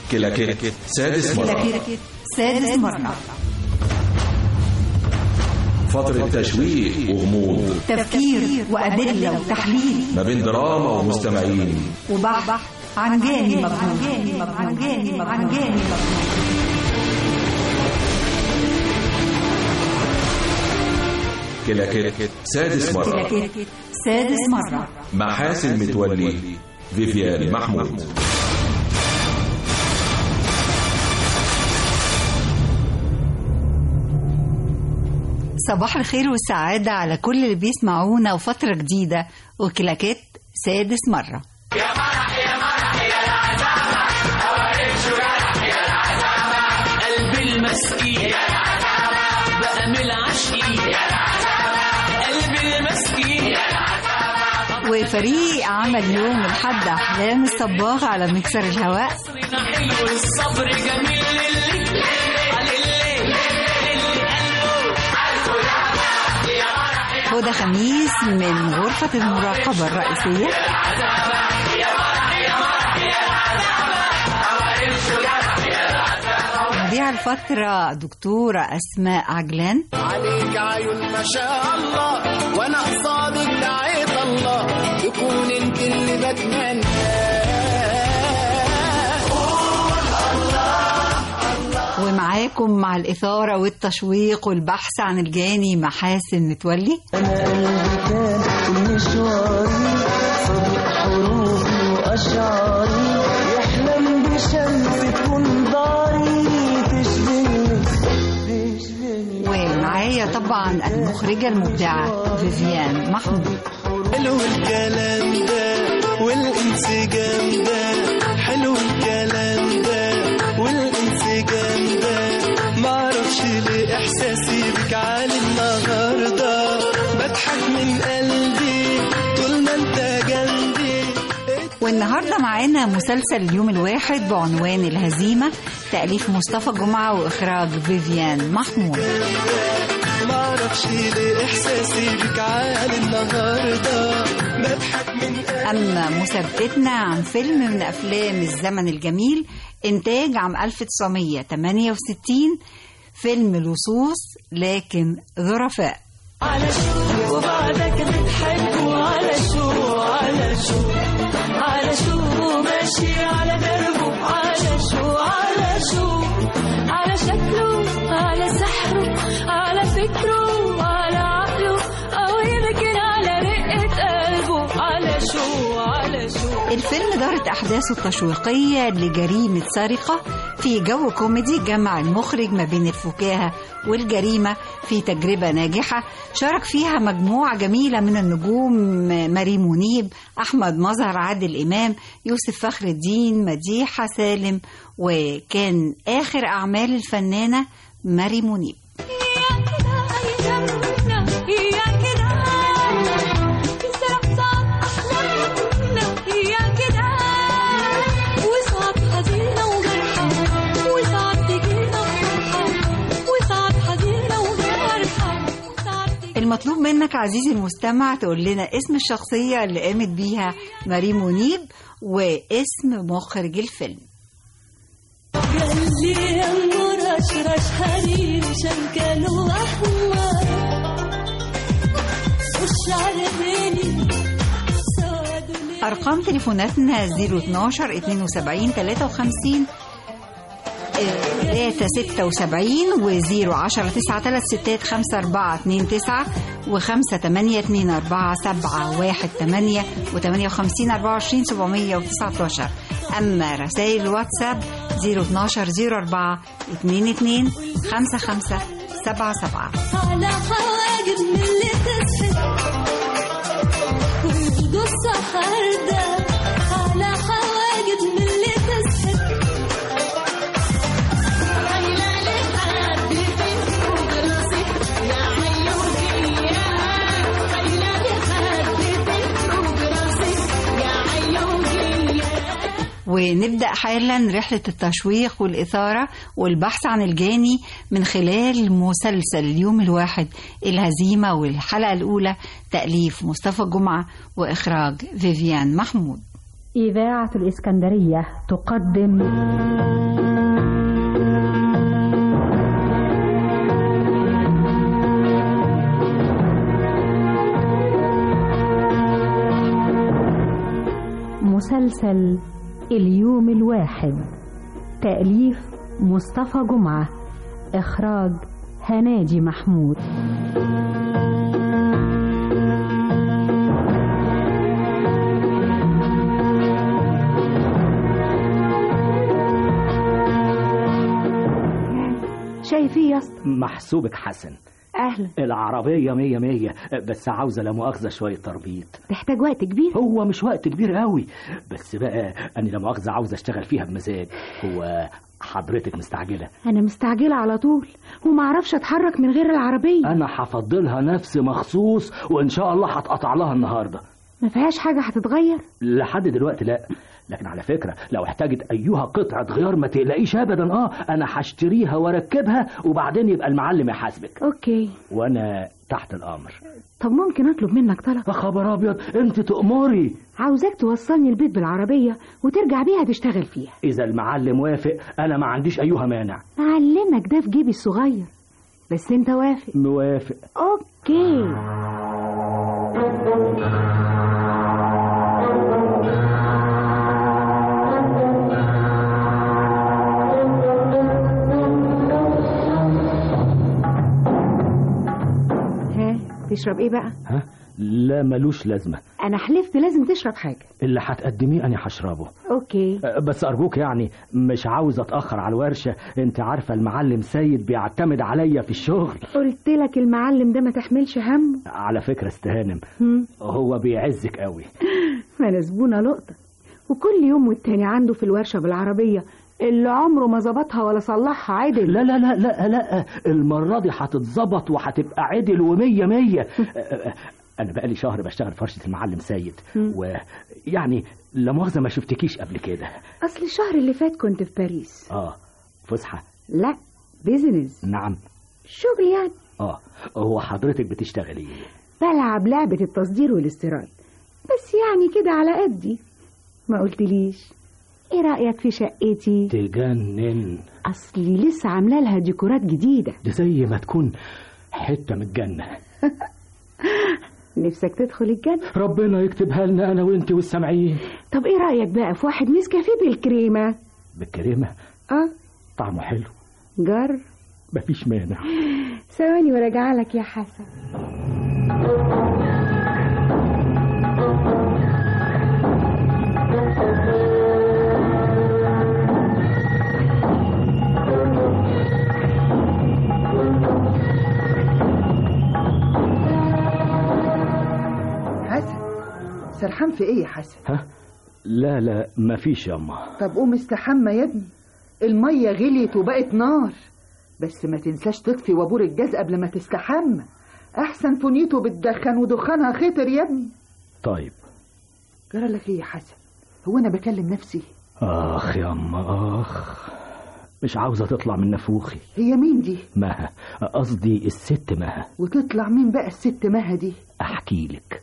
كلاكيت سادس مرة كلاكيت سادس مرة فترة تشويق وغموض تفكير وأدلة وتحليل ما بين دراما ومستمعين وبحث عن جاني مجهول عن جاني مجهول عن جاني مجهول كلاكيت سادس مرة كلاكيت سادس مرة مع حاسن متولي فيفيان محمود صباح الخير والسعادة على كل اللي بيسمعونا وفترة جديدة وكلاكيت سادس مرة قلبي المسكين بقى من العشقين قلبي المسكين وفريق عمل يوم الحد أحلام الصباغ على مكسر الهواء صرنا حلو الصبر جميل للي على الليل اللي قلبه هدى خميس من غرفة المراقبة الرئيسية مذيع الفترة دكتورة أسماء عجلان عليك عيون ما شاء الله وانا قصادك دعيت الله يكون انت اللي بتمنى ومعاكم مع الإثارة والتشويق والبحث عن الجاني محاسن متولي أنا قلبي كان مشواري صديق حروفي وأشعاري يحلم بشمس تكون داري تشبهني تشبهني ومعايا طبعا المخرجة المبدعة فيفيان محمود حلو الكلام ده والانسجام ده حلو الكلام ده والانسجام ده معرفش ليه احساسي بك عالي النهارده بضحك من قلبي طول ما انت جنبي والنهارده معانا مسلسل اليوم الواحد بعنوان الهزيمة تأليف مصطفى جمعة وإخراج فيفيان محمود معرفش ليه احساسي بك عالي النهارده بضحك من قلبي أما مسابقتنا عن فيلم من أفلام الزمن الجميل إنتاج عام 1968 فيلم لصوص لكن ظرفاء على شو وبعدك بتحب وعلى شو على شو على شو ماشي على دربه على شو على شو على شكله على سحره على فكره على عقله أو يمكن على رقة قلبه على شو على شو الفيلم دارت أحداثه التشويقية لجريمة سرقة في جو كوميدي جمع المخرج ما بين الفكاهة والجريمة في تجربة ناجحة شارك فيها مجموعة جميلة من النجوم ماري منيب أحمد مظهر عادل إمام يوسف فخر الدين مديحة سالم وكان آخر أعمال الفنانة ماري منيب يا كده أيامنا يا كده تسرق صعب أحلامنا يا كده وصعب حزينة وجرحة وصعب تجينا فرحة وصعب حزينة وجرحة وصعب تجينا المطلوب منك عزيزي المستمع تقول لنا اسم الشخصية اللي قامت بيها ماري منيب واسم مخرج الفيلم قال لي يا مرشرش حرير شنكل واحمر والشعر بيني سواد وليل أرقام تليفوناتنا 012 72 53 3 76 و 010 9 3 6 5 4 2 9 و 5 8 2 4 7 1 8 و 58 24 719 أما رسائل الواتساب 012 04 22 55 77 على حواجب من اللي تسحب ويبدو السحر ده على حواجب من اللي تسحب ونبدأ حالا رحلة التشويق والإثارة والبحث عن الجاني من خلال مسلسل اليوم الواحد الهزيمة والحلقة الأولى تأليف مصطفى جمعة وإخراج فيفيان محمود إذاعة الإسكندرية تقدم مسلسل اليوم الواحد تأليف مصطفى جمعة إخراج هناجي محمود شايف ايه يا اسطى محسوبك حسن اهلا العربية مية مية بس عاوزة لا مؤاخذة شوية تربيط تحتاج وقت كبير هو مش وقت كبير قوي بس بقى أنا لا مؤاخذة عاوز أشتغل فيها بمزاج هو حضرتك مستعجلة انا مستعجله على طول وما اعرفش اتحرك من غير العربيه أنا هفضلها نفسي مخصوص وإن شاء الله هتقطع لها النهاردة ما فيهاش حاجه هتتغير لحد دلوقتي لا لكن على فكرة لو احتاجت أيها قطعة غيار ما تقلقيش أبدا أه أنا هشتريها وأركبها وبعدين يبقى المعلم يحاسبك اوكي وأنا تحت الأمر طب ممكن اطلب منك طلب يا خبر أبيض أنت تأمري عاوزاك توصلني البيت بالعربيه وترجع بيها تشتغل فيها إذا المعلم وافق أنا ما عنديش أيها مانع معلمك ده في جيبي الصغير بس انت وافق موافق اوكي ها تشرب ايه بقى ها لا ملوش لازمة انا حلفت لازم تشرب حاجه اللي هتقدميه أنا هشربه اوكي أه، بس أرجوك يعني مش عاوز أتأخر على الورشة أنت عارفة المعلم سيد بيعتمد عليا في الشغل قلت لك المعلم ده ما تحملش همه على فكرة استهانم هم، هو بيعزك قوي ما انا زبونه لقطه وكل يوم والتاني عنده في الورشه بالعربيه اللي عمره ما ظبطها ولا صلحها عدل لا لا لا لا لا المرة دي هتتظبط وهتبقى عدل ومية مية أه، أنا بقالي شهر بشتغل في ورشة المعلم سيد ويعني لا مؤاخذة ما شفتكيش قبل كده اصل الشهر اللي فات كنت في باريس اه فسحة لا بيزنس نعم شغل يعني اه هو حضرتك بتشتغلي ايه بلعب لعبة التصدير والاستيراد بس يعني كده على قدي ما قلتليش ايه رأيك في شقتي تجنن اصلي لسه عامله لها ديكورات جديدة دي زي ما تكون حتة من الجنة نفسك تدخل الجنة ربنا يكتبها لنا أنا وأنت والسامعين طب ايه رأيك بقى في واحد نسكافيه بالكريمة بالكريمة اه طعمه حلو جر مفيش مانع ثواني وراجع لك يا حسن حسن سرحان في ايه يا حسن ها لا لا مفيش ياما طب قوم استحمى يا ابني المية غليت وبقت نار بس ما تنساش تطفي وابور الجاز قبل ما تستحمى احسن فنيته بتدخن ودخانها خطر يا ابني طيب جرى لك ايه يا حسن هو انا بكلم نفسي آخ ياما آخ مش عاوزة تطلع من نفوخي هي مين دي مها قصدي الست مها وتطلع مين بقى الست مها دي أحكي لك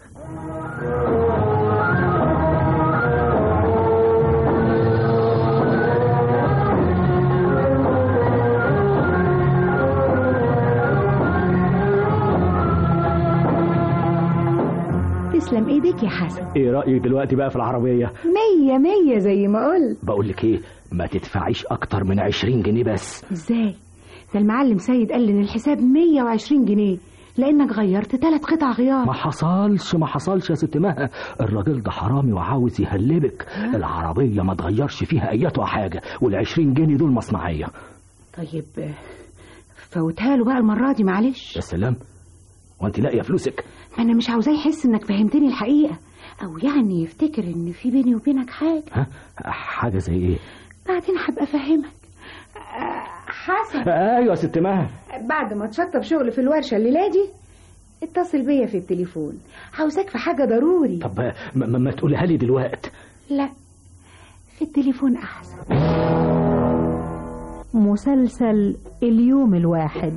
تسلم ايديك يا حسن ايه رأيك دلوقتي بقى في العربية مية مية زي ما قلت بقول لك ايه ما تدفعيش اكتر من عشرين جنيه بس ازاي ده المعلم سيد قال لي ان الحساب 120 جنيه لانك غيرت ثلاث قطع غيار ما حصلش ما حصلش يا ست مها الراجل ده حرامي وعاوز يهلبك العربية ما تغيرش فيها اياتها حاجة والعشرين جنيه دول مصنعية طيب آه، فوتها له بقى المرة دي معلش يا سلام وانت لاقية فلوسك ما انا مش عاوزاه يحس انك فهمتني الحقيقة او يعني يفتكر ان في بيني وبينك حاجة ها حاجة زي ايه بعدين هبقى افهمك آه، حسن ايوه يا ست مها بعد ما تشطب شغل في الورشة الليلة دي اتصل بيا في التليفون عاوزاك في حاجة ضروري طب ما, ما, ما تقولها لي دلوقت لا في التليفون احسن مسلسل اليوم الواحد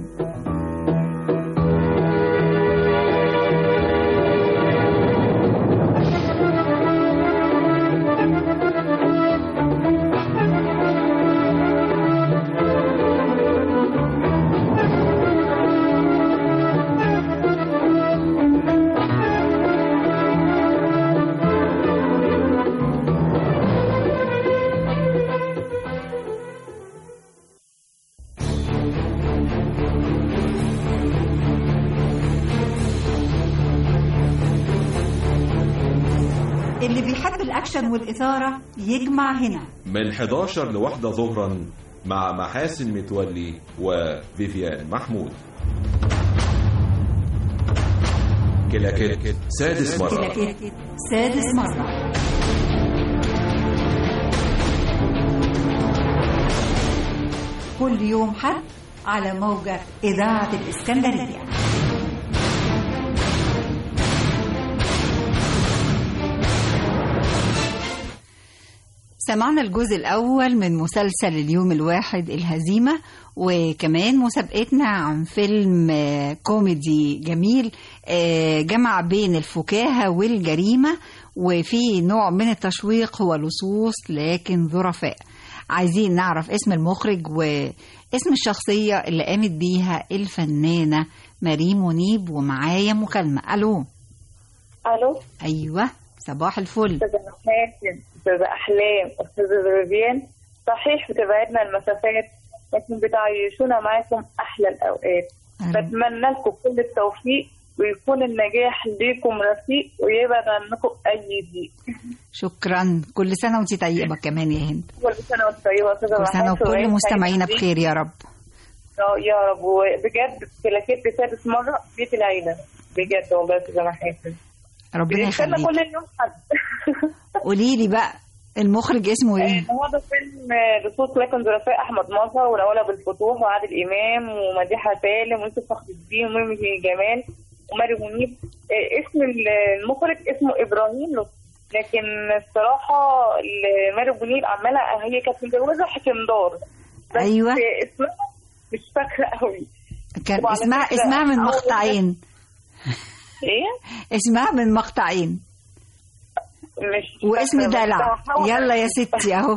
الأكشن والإثارة يجمع هنا من 11 لواحدة ظهرا مع محاسن متولي وفيفيان محمود كلاكيت سادس مرة كلاكيت سادس مرة كل يوم حد على موجة إذاعة الإسكندرية سمعنا الجزء الأول من مسلسل اليوم الواحد الهزيمة وكمان مسابقتنا عن فيلم آه، كوميدي جميل آه، جمع بين الفكاهة والجريمة وفي نوع من التشويق هو لصوص لكن ظرفاء عايزين نعرف اسم المخرج واسم الشخصية اللي قامت بيها الفنانة مريم منيب ومعايا مكالمة ألو الو أيوة صباح الفل استاذه محاسن استاذه احلام استاذه فيفيان صحيح بتبعدنا المسافات لكن بتعيشونا معاكم احلى الاوقات بتمنى لكم كل التوفيق ويكون النجاح ليكم رفيق ويبعد عنكم اي ضيق شكرا كل سنة وانت طيبة كمان يا هند كل سنه وانت طيبه استاذه كل سنة محاسن وكل وعيد مستمعينا سعيد بخير يا رب اه يا رب وبجد كلاكيت سادس مره بيت العيله بجد والله يا استاذه محاسن ربنا بنستنى يخليك كل يوم حد قولي لي بقى المخرج اسمه ايه هو ده فيلم لصوص لكن ظرفاء احمد مظهر ونوال بالفتوح وعادل امام ومديحه سالم ويوسف فخر الدين وميمي جمال وماري منيب آه، اسم المخرج اسمه ابراهيم لطفي لكن الصراحه ال- ماري منيب عماله هي كانت متجوزه حكمدار بس أيوة. اسمها مش فاكره قوي كان وعلى اسمها فكرة اسمها من أول مقطعين ايه اسمها من مقطعين مش واسم فاكرة، بس دلع هحاول يلا يا ستي اهو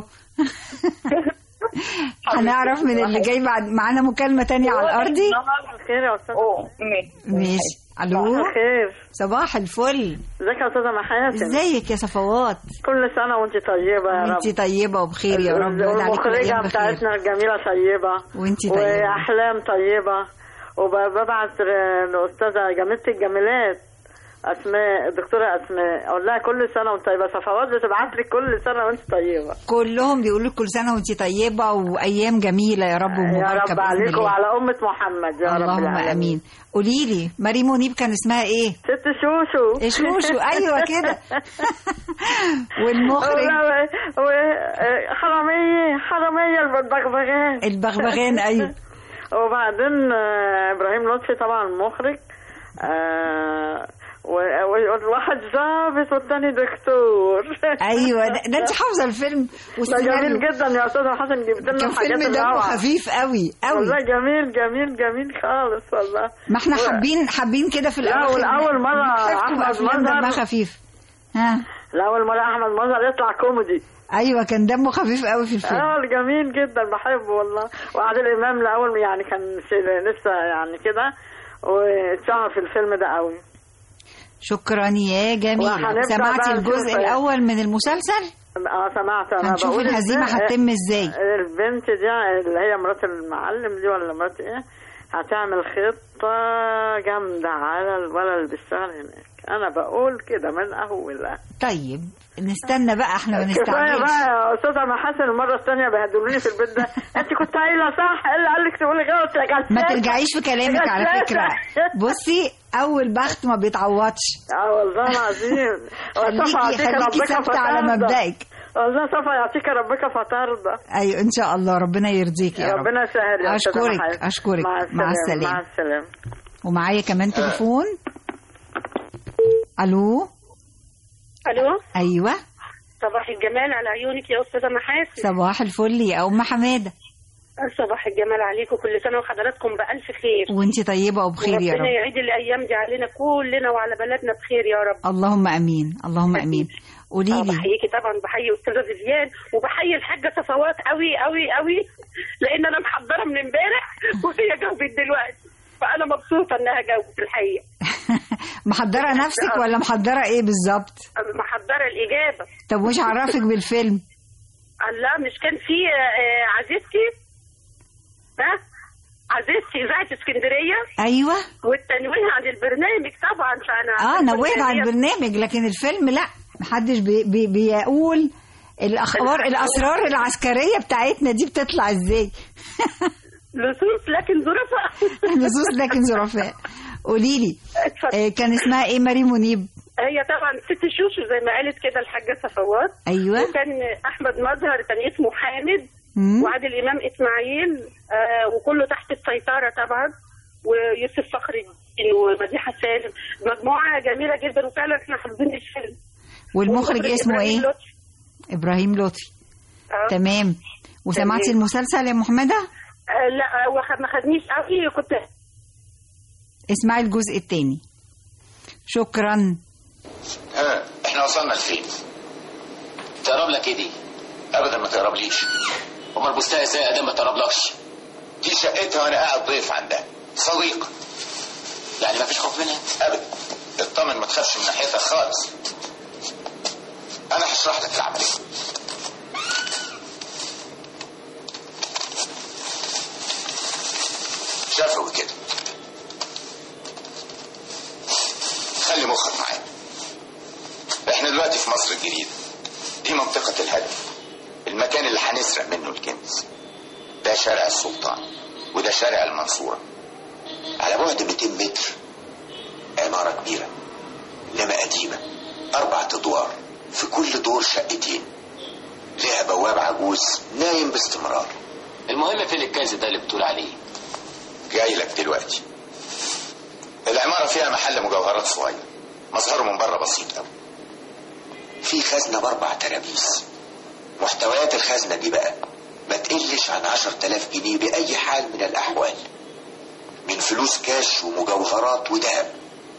هنعرف من اللي جاي بعد معانا مكالمة تانية على الأرضي خير يا استاذ اوه ماشي ماشي ألو صباح الخير صباح الفل ازيك يا استاذه محاسن ازيك يا صفوات كل سنه وانت طيبه يا رب وانتي طيبة وبخير يا رب ويعود عليك والمخرجه الأيام بخير بتاعتنا الجميله طيبه وانتي طيبة واحلام طيبه وببعت الاستاذه جميله الجميلات اسماء الدكتوره اسماء اقول لها كل سنه وانت طيبه صفوات بتبعت لي كل سنه وانت طيبه كلهم بيقولوا لك كل سنة وانتي طيبة وأيام جميلة يا رب يا ومباركة رب بإذن عليك الله وعلى امه محمد يا رب اللهم العالمين. امين قولي لي مريم منيب كان اسمها ايه ست شوشو شوشو ايوه كده والمخرج والله و... حراميه حراميه البغبغان البغبغان ايوه وبعدين آه، ابراهيم لطفي طبعا المخرج آه، و- و- واحد ظابط والتاني دكتور ايوه ده, ده انت حافظه الفيلم ده والسيناريو جميل جدا يا استاذ حسن جبت لنا كان الحاجات فيلم دمه الروعة. خفيف قوي قوي والله جميل جميل جميل خالص والله ما احنا و- حابين حابين كده في لا الاول والأول مرة أحمد افلام دمها مظهر خفيف ها لأول مرة أحمد مظهر يطلع كوميدي ايوه كان دمه خفيف قوي في الفيلم اه جميل جدا بحبه والله وعادل امام الاول يعني كان ش- لسه يعني كده واتشهر في الفيلم ده قوي شكرا يا جميل وهنبدأ سمعتي بقى الجزء نشوف- الاول من المسلسل اه سمعت انا هنشوف بقول الهزيمة إزاي- هتتم ازاي البنت دي اللي هي مرات المعلم دي ولا مرات ايه هتعمل خطة جامدة على الولد اللي بيشتغل هناك انا بقول كده من اولها طيب نستنى بقى احنا ما كفايه نستعجلش بقى يا استاذه محاسن المره الثانيه بهدلوني في البيت ده انت كنت قايله صح ايه اللي قال لك تقولي غلط يا جلسة ما ترجعيش في كلامك على فكرة بصي أول بخت ما بيتعوضش اه والله العظيم خليكي خليكي ثابتة على مبدئك والله صفا يعطيك ربك فترضى أيوة إن شاء الله ربنا يرضيك يا رب ربنا يسهل يا أستاذة أشكرك محاسن. أشكرك مع مع السلامه مع السلامة السلامه ومعايا كمان تليفون ألو الو أيوة صباح الجمال على عيونك يا استاذه محاسن صباح الفل يا أم حمادة صباح الجمال عليكم كل سنه وحضراتكم بالف خير وانتي طيبة وبخير يا ربنا رب يعيد الايام دي علينا كلنا وعلى بلدنا بخير يا رب اللهم أمين اللهم أمين قولي آه، لي بحييكي طبعا بحيي استاذه فيفيان وبحيي الحاجه صفوات قوي قوي قوي لان انا محضره من امبارح وهي جاوبت دلوقتي فانا مبسوطه انها جاوبت الحقيقه محضرة نفسك ولا محضرة إيه بالظبط محضره الاجابه طب وش عرفك بالفيلم الله مش كان في آه، عزيزتي ها عزيزتي اذاعه اسكندريه أيوة والتنويه عن البرنامج طبعا فانا اه نوهت عن البرنامج- البرنامج لكن الفيلم لا محدش بي بي بيقول الاخبار الاسرار العسكريه بتاعتنا دي بتطلع ازاي لصوص لكن ظروفها لصوص لكن ظرفاء قولي لي آه، كان اسمها ايه مريم منيب هي طبعا ست شوشو زي ما قالت كده الحاجه صفوات ايوه وكان احمد مظهر كان اسمه حامد مم. وعادل امام اسماعيل آه وكله تحت السيطره طبعا ويوسف فخر الدين ومديحه سالم مجموعه جميله جدا وفعلا احنا حافظين الفيلم والمخرج والمخرج اسمه إبراهيم ايه لطفي. ابراهيم لطفي آه. تمام وسمعتي تمام. المسلسل يا محمده آه لا هو خ- ما خدنيش قوي كنت اسمعي الجزء الثاني شكرا ها احنا وصلنا لفين تقرب لك ايه دي؟ ابدا ما تقربليش امال بوستها ازاي ادام ما تقربلكش؟ دي شقتها وانا قاعد ضيف عندها صديق يعني ما فيش خوف منها؟ ابدا اطمن ما تخافش من ناحيتها خالص انا هشرح لك العمليه شفوي كده خلي مخك معايا احنا دلوقتي في مصر الجديدة دي منطقة الهدف المكان اللي هنسرق منه الكنز ده شارع السلطان وده شارع المنصورة على بعد 200 متر عمارة كبيرة إنما قديمة أربع أدوار في كل دور شقتين ليها بواب عجوز نايم باستمرار المهم فين الكنز ده اللي بتقول عليه؟ جاي لك دلوقتي العمارة فيها محل مجوهرات صغير مظهره من بره بسيط قوي في خزنة بأربع ترابيز محتويات الخزنة دي بقى ما تقلش عن عشر تلاف جنيه بأي حال من الأحوال من فلوس كاش ومجوهرات وذهب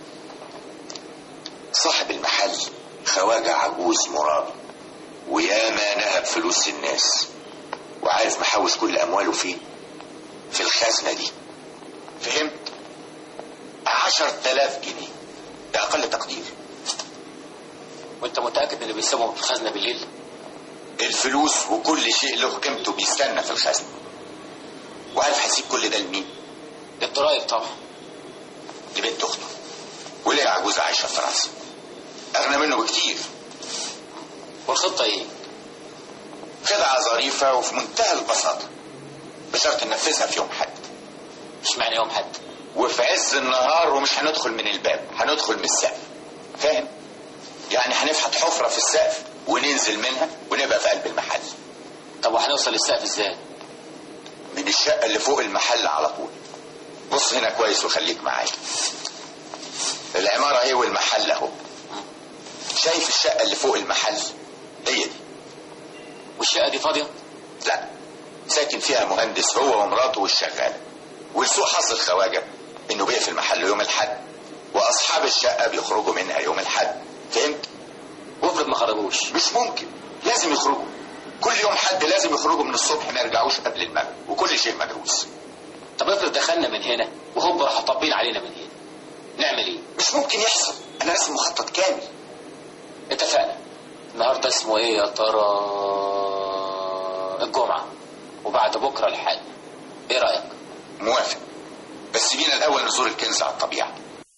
صاحب المحل خواجة عجوز مرابي وياما نهب فلوس الناس وعارف محوش كل أمواله فين في الخزنة دي فهمت عشر تلاف جنيه ده أقل تقدير وانت متاكد اللي بيسيبهم في الخزنه بالليل؟ الفلوس وكل شيء له قيمته بيستنى في الخزنة وعارف هسيب كل ده لمين؟ للضرايب طبعا لبنت أخته وليه عجوزة عايشة في فرنسا أغنى منه بكتير والخطه ايه؟ خدعة ظريفة وفي منتهى البساطة بشرط ننفذها في يوم حد مش معنى يوم حد وفي عز النهار ومش هندخل من الباب هندخل من السقف فاهم يعني هنفحت حفرة في السقف وننزل منها ونبقى في قلب المحل طب وهنوصل للسقف ازاي؟ من الشقة اللي فوق المحل على طول بص هنا كويس وخليك معايا العمارة اهي والمحل اهو شايف الشقة اللي فوق المحل هي دي والشقه دي فاضيه؟ لا ساكن فيها مهندس هو ومراته والشغالة ولسوء حظ الخواجة انه بيقفل محله يوم الحد واصحاب الشقة بيخرجوا منها يوم الحد فهمت وافرض ما خرجوش مش ممكن لازم يخرجوا كل يوم حد لازم يخرجوا من الصبح ما يرجعوش قبل المغرب وكل شيء مدروس طب افرض دخلنا من هنا وهم راحوا طابين علينا من هنا نعمل ايه؟ مش ممكن يحصل انا راسم مخطط كامل اتفقنا النهارده اسمه ايه يا ترى؟ الجمعه وبعد بكره الحد ايه رايك؟ موافق بس بينا الاول نزور الكنز على الطبيعه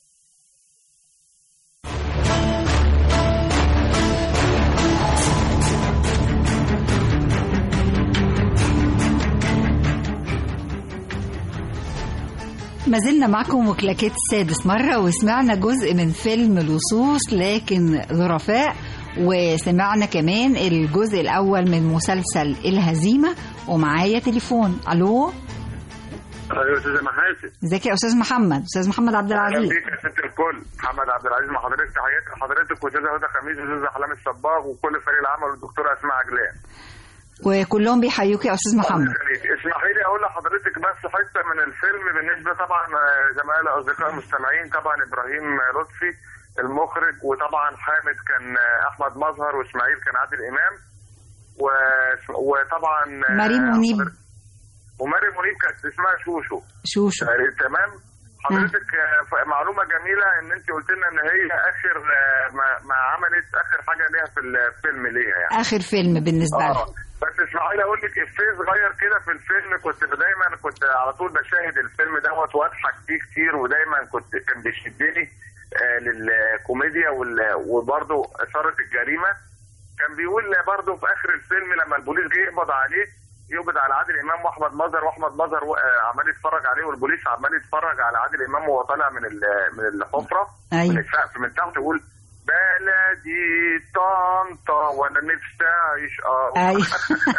ما زلنا معكم وكلاكيت السادس مرة وسمعنا جزء من فيلم لصوص لكن ظرفاء وسمعنا كمان الجزء الأول من مسلسل الهزيمة ومعايا تليفون ألو ايوه يا استاذ محاسن ازيك يا أستاذ محمد أستاذ محمد عبد اهلا العزيز بيك يا ست الكل محمد عبد العزيز مع حضرتك تحياتي لحضرتك واستاذه هدى خميس واستاذه حلام الصباغ وكل فريق العمل والدكتوره اسماء عجلان وكلهم بيحيوك يا أستاذ محمد اسمحي لي اقول لحضرتك بس حته من الفيلم بالنسبه طبعا آه، زمايلي اصدقاء المستمعين طبعا ابراهيم لطفي المخرج وطبعا حامد كان آه، احمد مظهر واسماعيل كان عادل امام و... وطبعا آه، مريم منيب ومريم منيب كانت اسمها شوشو شوشو آه، تمام حضرتك آه، ف- معلومه جميله ان انت قلت لنا ان هي اخر آه، ما, ما عملت اخر حاجه ليها في الفيلم ليها يعني آخر فيلم بالنسبة لها اه بس اسمحي لي اقول لك افيه صغير كده في الفيلم كنت دايما كنت على طول بشاهد الفيلم دوت واضحك فيه كتير ودايما كنت كان بيشدني آه، للكوميديا وال- وبرضه اثاره الجريمه كان بيقول برضه في اخر الفيلم لما البوليس جه يقبض عليه يقبض على عادل امام واحمد مظهر واحمد مظهر و- آه، عمال يتفرج عليه والبوليس عمال يتفرج على عادل امام وهو طالع من ال- من الحفره أيوة. من السقف من تحت يقول بلدي طنطا وانا نفسي اعيش اه ايوه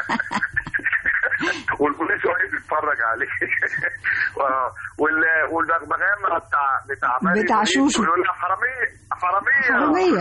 والبوليس واقف يتفرج عليه و- وال- والبغبغان بتاع بتاع ماري بتاع منيب شوشو. يقول لها حراميه حراميه حرامية.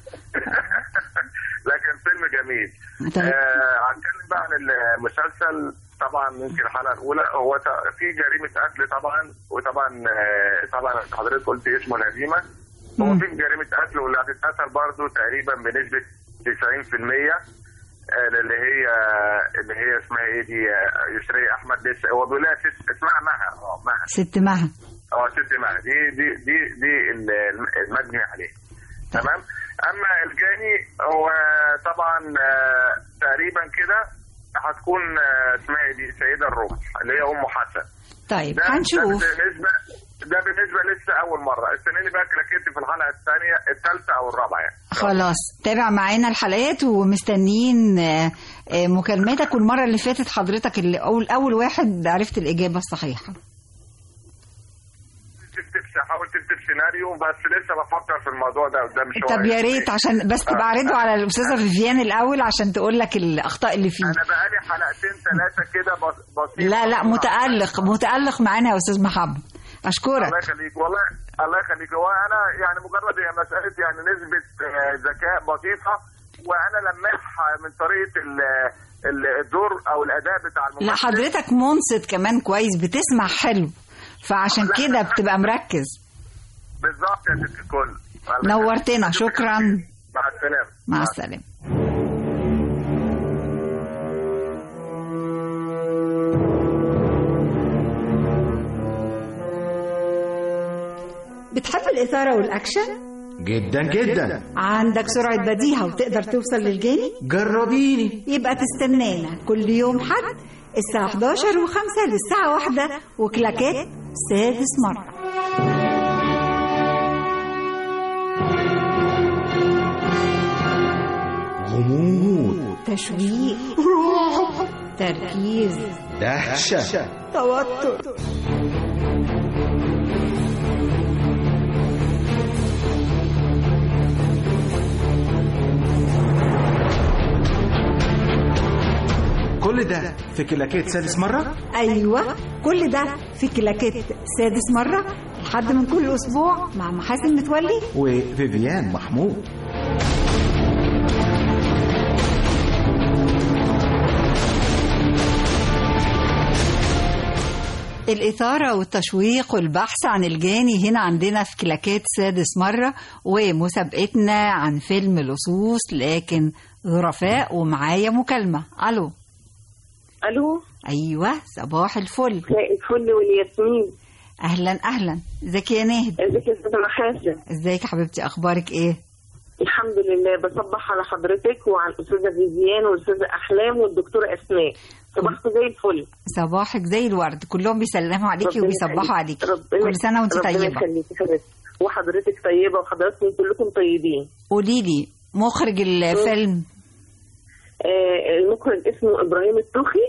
لكن فيلم جميل طيب. آه هنتكلم بقى عن المسلسل طبعا يمكن الحلقه الاولى هو ت- في جريمه قتل طبعا وطبعا آه طبعا حضرتك قلت اسمه الهزيمه هو في جريمه قتل واللي هتتقتل برضه تقريبا بنسبه 90% آه، اللي هي اللي هي اسمها ايه دي آه، يسرية احمد لسه هو بيقول لها ست اسمها مها اه مها ست مها اه ست مها دي دي دي دي ال- المجني عليه تمام اما الجاني هو طبعا آه، تقريبا كده هتكون آه، اسمها ايه دي سيده الرمح اللي هي ام حسن طيب ده هنشوف ده بالنسبه ده بالنسبه لسه اول مره استنيني بقى كلاكيت في الحلقه الثانيه الثالثه او الرابعه يعني خلاص تابع معانا الحلقات ومستنيين آه، آه، مكالماتك والمرة اللي فاتت حضرتك اللي أول أول واحد عرفت الإجابة الصحيحة تكتب حاول تكتب سيناريو بس لسه بفكر في الموضوع ده قدام شويه طب يا ريت عشان بس تبقى عرضه على الأستاذة فيفيان الأول عشان تقول لك الأخطاء اللي فيه انا بقالي حلقتين ثلاثه كده بس- بسيط لا لا متألق متألق معانا يا أستاذ محمد أشكرك الله يخليك والله الله يخليك هو انا يعني مجرد هي مساله يعني نسبه آه، ذكاء بسيطه وانا لماح من طريقه ال- ال- الدور او الاداء بتاع الممثل لا حضرتك منصت كمان كويس بتسمع حلو فعشان كده بتبقى مركز بالظبط يا ست الكل نورتنا شكرا مع السلامه مع السلامة بتحب الإثارة والأكشن؟ جدا جدا عندك سرعة بديهة وتقدر توصل للجاني؟ جربيني يبقى تستنانا كل يوم حد الساعة 11 و5 للساعة 1 وكلاكات سادس مرة غموض تشويق تركيز دهشة توتر كل ده في كلاكيت سادس مرة أيوة كل ده في كلاكيت سادس مرة لحد من كل أسبوع مع محاسن متولي وفيفيان محمود الإثارة والتشويق والبحث عن الجاني هنا عندنا في كلاكات سادس مرة ومسابقتنا عن فيلم لصوص لكن ظرفاء ومعايا مكالمة ألو الو أيوة صباح الفل مساء الفل والياسمين أهلا أهلا ازيك يا ناهد ازيك يا استاذه محاسن ازيك يا حبيبتي أخبارك إيه الحمد لله بصبح على حضرتك وعلى الاستاذه فيزيان والاستاذه احلام والدكتوره اسماء صباحكم زي الفل صباحك زي الورد كلهم بيسلموا عليكي ربنا وبيصبحوا يخليك. عليكي ربنا- كل سنة وانت ربنا طيبة يخليك يا حبيبتي وحضرتك طيبه وحضراتكم كلكم طيبين قولي لي مخرج الفيلم آه المخرج اسمه ابراهيم الطوخي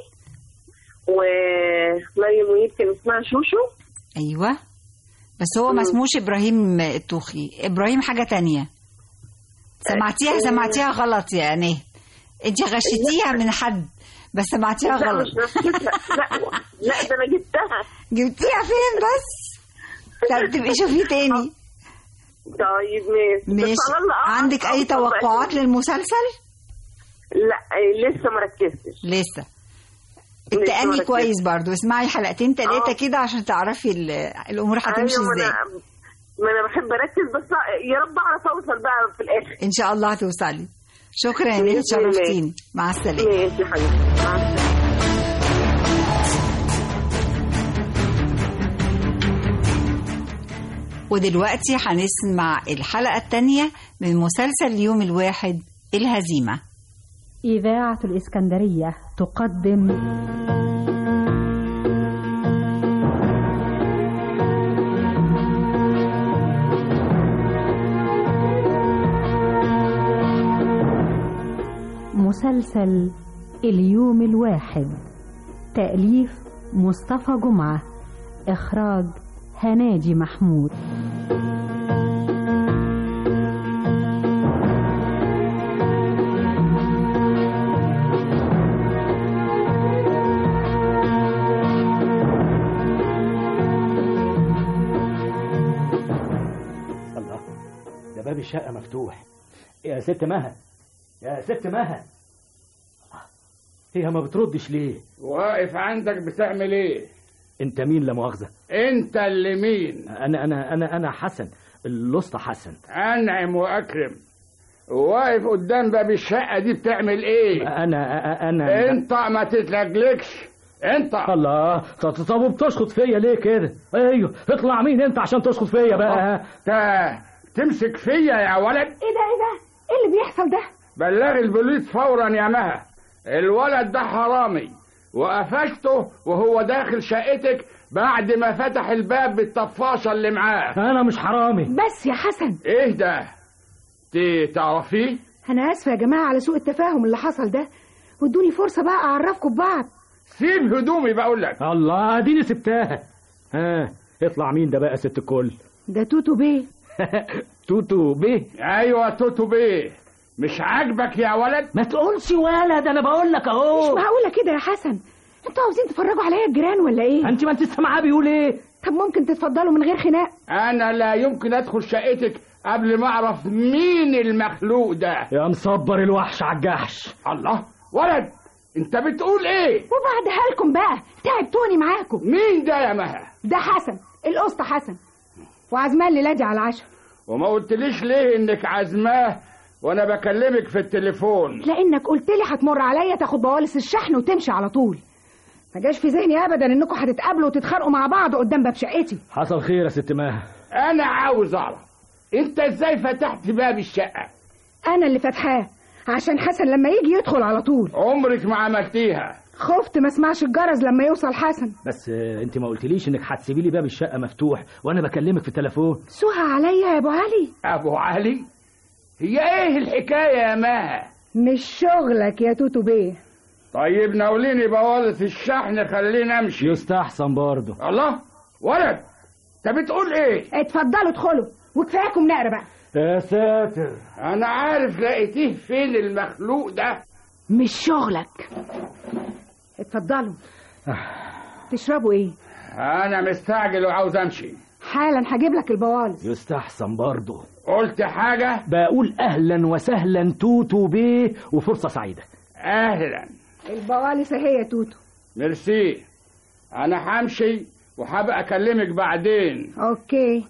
ومريم منيب كان اسمها شوشو أيوة بس هو ما اسموش إبراهيم التوخي إبراهيم حاجة تانية سمعتيها سمعتيها غلط يا ناهد انت غشيتيها من حد بس سمعتيها لا غلط مش نفسها لا لا ده انا جبتها جبتيها فين بس طب تبقي شوفيه تاني طيب ماشي ماشي بس على الله أعلم عندك اي أوصل بقى توقعات للمسلسل لا آه، لسه ما ركزتش لسه لسه التأني مركزة. كويس برضو اسمعي حلقتين ثلاثة كده عشان تعرفي ال- الأمور هتمشي أيوة، ما ازاي أنا- ما انا بحب اركز بس يا رب اعرف اوصل بقى في الاخر ان شاء الله هتوصلي شكرا يا نهى بإذن الله. شرفتيني مع السلامة ماشي يا حبيبتي مع السلامه ودلوقتي هنسمع الحلقة الثانية من مسلسل اليوم الواحد الهزيمة إذاعة الإسكندرية تقدم مسلسل اليوم الواحد تأليف مصطفى جمعة إخراج هناجي محمود الله ده باب الشقة مفتوح يا ست مها يا ست مها هي ما بتردش ليه واقف عندك بتعمل ايه انت مين لا مؤاخذة انت اللي مين انا انا انا انا حسن الاسطى حسن انعم واكرم واقف قدام باب الشقه دي بتعمل ايه انا انا انت ما تتلجلكش انت الله طب طب وبتشخط فيا ليه كده ايوه اطلع مين انت عشان تشخط فيا بقى تا تمسك فيا يا ولد ايه ده ايه ده ايه اللي بيحصل ده بلغ البوليس فورا يا مها الولد ده حرامي وقفشته وهو داخل شقتك بعد ما فتح الباب بالطفاشه اللي معاه انا مش حرامي بس يا حسن ايه ده تي تعرفيه انا اسفه يا جماعه على سوء التفاهم اللي حصل ده وادوني فرصه بقى اعرفكم ببعض سيب هدومي بقول لك الله اديني سبتها ها اطلع مين ده بقى ست الكل ده توتو بيه توتو بيه ايوه توتو بيه مش عاجبك يا ولد ما تقولش ولد انا بقول لك اهو مش معقوله كده يا حسن انتوا عاوزين تفرجوا عليا الجيران ولا ايه انت ما انت سامعاه بيقول ايه طب ممكن تتفضلوا من غير خناق انا لا يمكن ادخل شقتك قبل ما اعرف مين المخلوق ده يا مصبر الوحش على الجحش الله ولد انت بتقول ايه وبعدها لكم بقى تعبتوني معاكم مين ده يا مها ده حسن القسط حسن وعزمان ليلادي على العشاء وما قلتليش ليه انك عازماه وانا بكلمك في التليفون لانك قلت لي هتمر عليا تاخد بوالص الشحن وتمشي على طول ما جاش في ذهني ابدا انكم هتتقابلوا وتتخانقوا مع بعض قدام باب شقتي حصل خير يا ست ماها انا عاوز اعرف انت ازاي فتحت باب الشقه انا اللي فاتحاه عشان حسن لما يجي يدخل على طول عمرك ما عملتيها خفت ما اسمعش الجرس لما يوصل حسن بس آه، انت ما قلتليش انك هتسيبي لي باب الشقه مفتوح وانا بكلمك في التليفون سوها عليا يا ابو علي ابو علي هي ايه الحكايه يا مها مش شغلك يا توتو بيه طيب ناوليني بوالص الشحن خليني امشي يستحسن برضه الله ولد انت بتقول ايه اتفضلوا ادخلوا وكفاياكم نقرا بقى يا ساتر انا عارف لقيتيه فين المخلوق ده مش شغلك اتفضلوا تشربوا ايه انا مستعجل وعاوز امشي حالا هجيب لك البوالص يستحسن برضه قلت حاجه بقول اهلا وسهلا توتو بيه وفرصه سعيده اهلا البوالص اهي يا توتو ميرسي انا همشي وهبقى اكلمك بعدين اوكي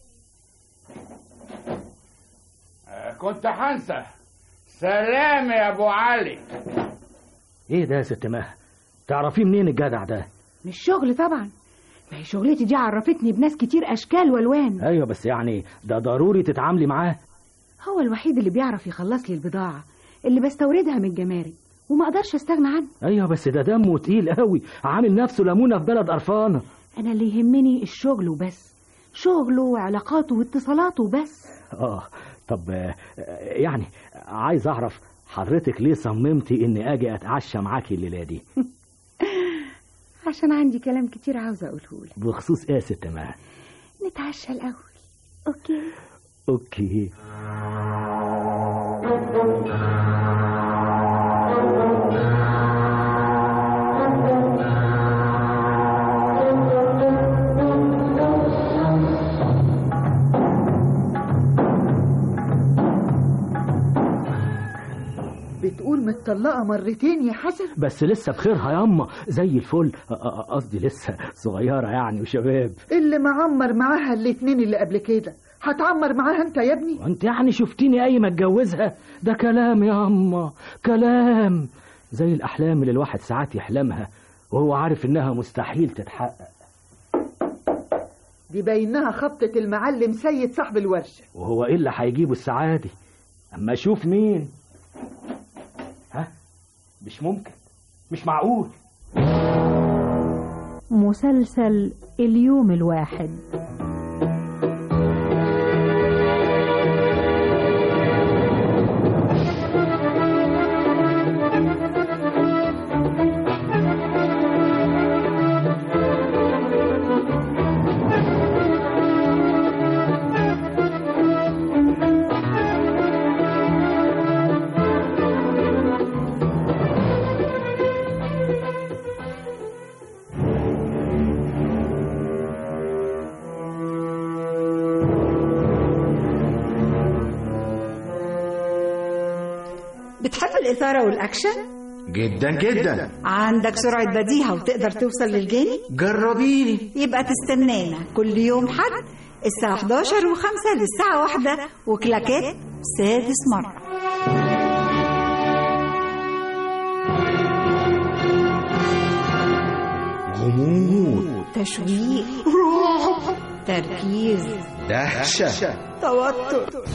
آه، كنت هنسى سلام يا ابو علي ايه ده يا ست ماها تعرفيه منين الجدع ده مش شغل طبعا ما هي شغلتي دي عرفتني بناس كتير اشكال والوان ايوه بس يعني ده ضروري تتعاملي معاه هو الوحيد اللي بيعرف يخلص لي البضاعه اللي بستوردها من الجمارك وما اقدرش استغنى عنه ايوه بس ده دمه تقيل قوي عامل نفسه ليمونه في بلد قرفانه انا اللي يهمني الشغل وبس شغله وعلاقاته واتصالاته وبس اه طب آه، يعني عايز اعرف حضرتك ليه صممتي اني اجي اتعشى معاكي الليله دي عشان عندي كلام كتير عاوزه اقوله لك بخصوص ايه يا ست ماها نتعشى الاول اوكي اوكي بتقول متطلقة مرتين يا حسن بس لسه بخيرها ياما زي الفل أ- أ- قصدي لسه صغيره يعني وشباب اللي معمر معاها الاتنين اللي قبل كده هتعمر معاها انت يا ابني وانت يعني شفتيني اي ما اتجوزها ده كلام يا اما كلام زي الاحلام اللي الواحد ساعات يحلمها وهو عارف انها مستحيل تتحقق دي باينها خبطة المعلم سيد صاحب الورشة وهو ايه اللي هيجيبه السعادة اما اشوف مين ها مش ممكن مش معقول مسلسل اليوم الواحد الإثارة والأكشن جدا جدا عندك سرعة بديهة وتقدر توصل للجاني جربيني يبقى تستنانا كل يوم حد الساعة 11 و5 للساعة واحدة وكلاكات سادس مرة غموض تشويق تركيز دهشة توتر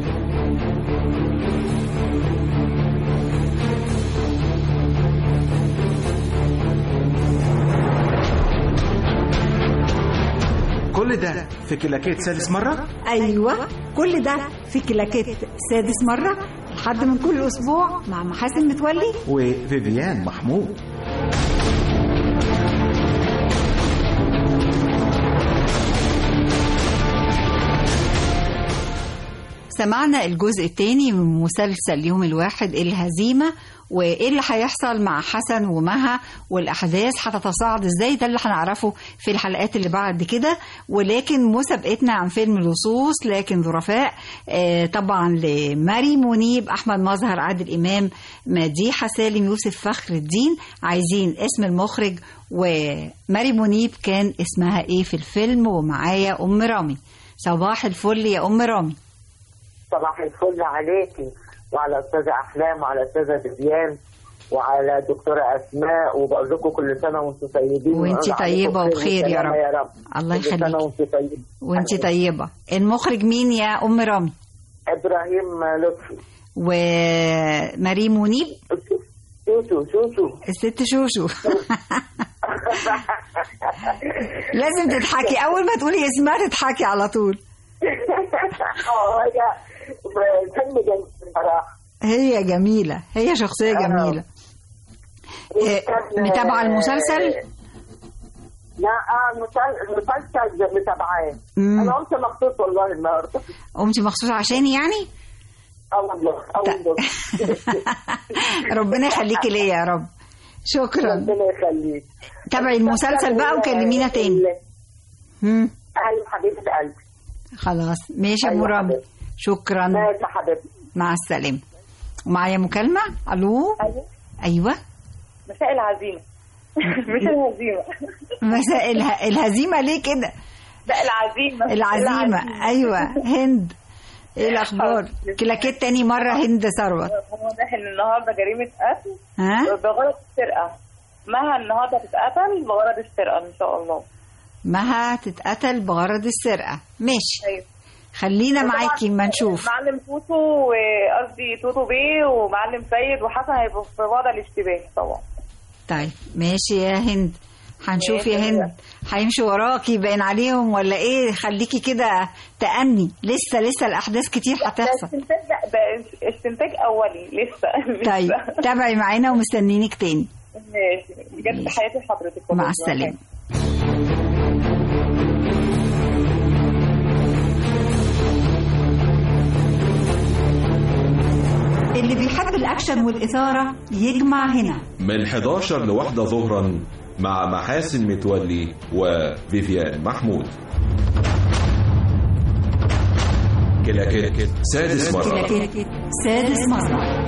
كل ده في كلاكيت سادس مرة أيوة كل ده في كلاكيت سادس مرة لحد من كل أسبوع مع محاسن متولي وفيفيان محمود سمعنا الجزء الثاني من مسلسل يوم الواحد الهزيمة وايه اللي هيحصل مع حسن ومها والاحداث هتتصاعد ازاي ده اللي هنعرفه في الحلقات اللي بعد كده ولكن مسابقتنا عن فيلم اللصوص لكن ظرفاء آه طبعا لماري منيب احمد مظهر عادل امام مديحه سالم يوسف فخر الدين عايزين اسم المخرج وماري منيب كان اسمها ايه في الفيلم ومعايا ام رامي صباح الفل يا ام رامي صباح الفل عليكي وعلى استاذه احلام وعلى استاذه فيفيان وعلى دكتوره اسماء وبقول لكم كل سنه وانتم طيبين وانت طيبه وبخير يا رب, يا رب. الله كل سنه يخليك وانتم طيبين وانت طيبه المخرج مين يا ام رامي ابراهيم لطفي وماري منيب شوشو شوشو الست شوشو لازم تضحكي اول ما تقولي اسمها تضحكي على طول اه هي فيلم جميل بصراحه هي جميله هي شخصيه جميله إيه، متابعه المسلسل لا اه المسل- المسلسل متابعاه مم. انا قمت مخصوص والله النهارده قمتي مخصوص عشاني يعني اه والله اه والله ربنا يخليكي ليا يا رب شكرا ربنا يخليك تابعي المسلسل بقى وكلمينا تاني مم. ايوه حبيبه قلبي خلاص ماشي يا ام أيوة رامي حبيبتي. شكرا ماشي يا حبيبتي مع السلامه ومعايا مكالمه الو أيوة. ايوه مساء العزيمة مش الهزيمة مساء اله... الهزيمه ليه كده لا العزيمة العزيمة أيوة هند إيه الأخبار كلاكيت تاني مرة هند ثروت واضح ان النهارده جريمة قتل ها بغرض السرقة مها النهارده تتقتل بغرض السرقة ان شاء الله مها تتقتل بغرض السرقة ماشي أيوة. خلينا وطبعاً معاكي ما نشوف معلم توتو وقصدي توتو بيه ومعلم سيد وحسن هيبقوا في وضع الاشتباه طبعا طيب ماشي يا هند هنشوف يا ماشي. هند هيمشوا وراكي باين عليهم ولا ايه خليكي كده تأني لسه لسه الأحداث كتير ده هتحصل استنتاج ده استنتاج اولي لسه لسه. طيب تابعي معانا ومستنينك تاني ماشي بجد تحياتي لحضرتك مع والله. السلامة اللي بيحب الأكشن والإثارة يجمع هنا من 11 لواحدة ظهرا مع محاسن متولي وفيفيان محمود كلاكيت سادس مرة كلاكيت سادس مرة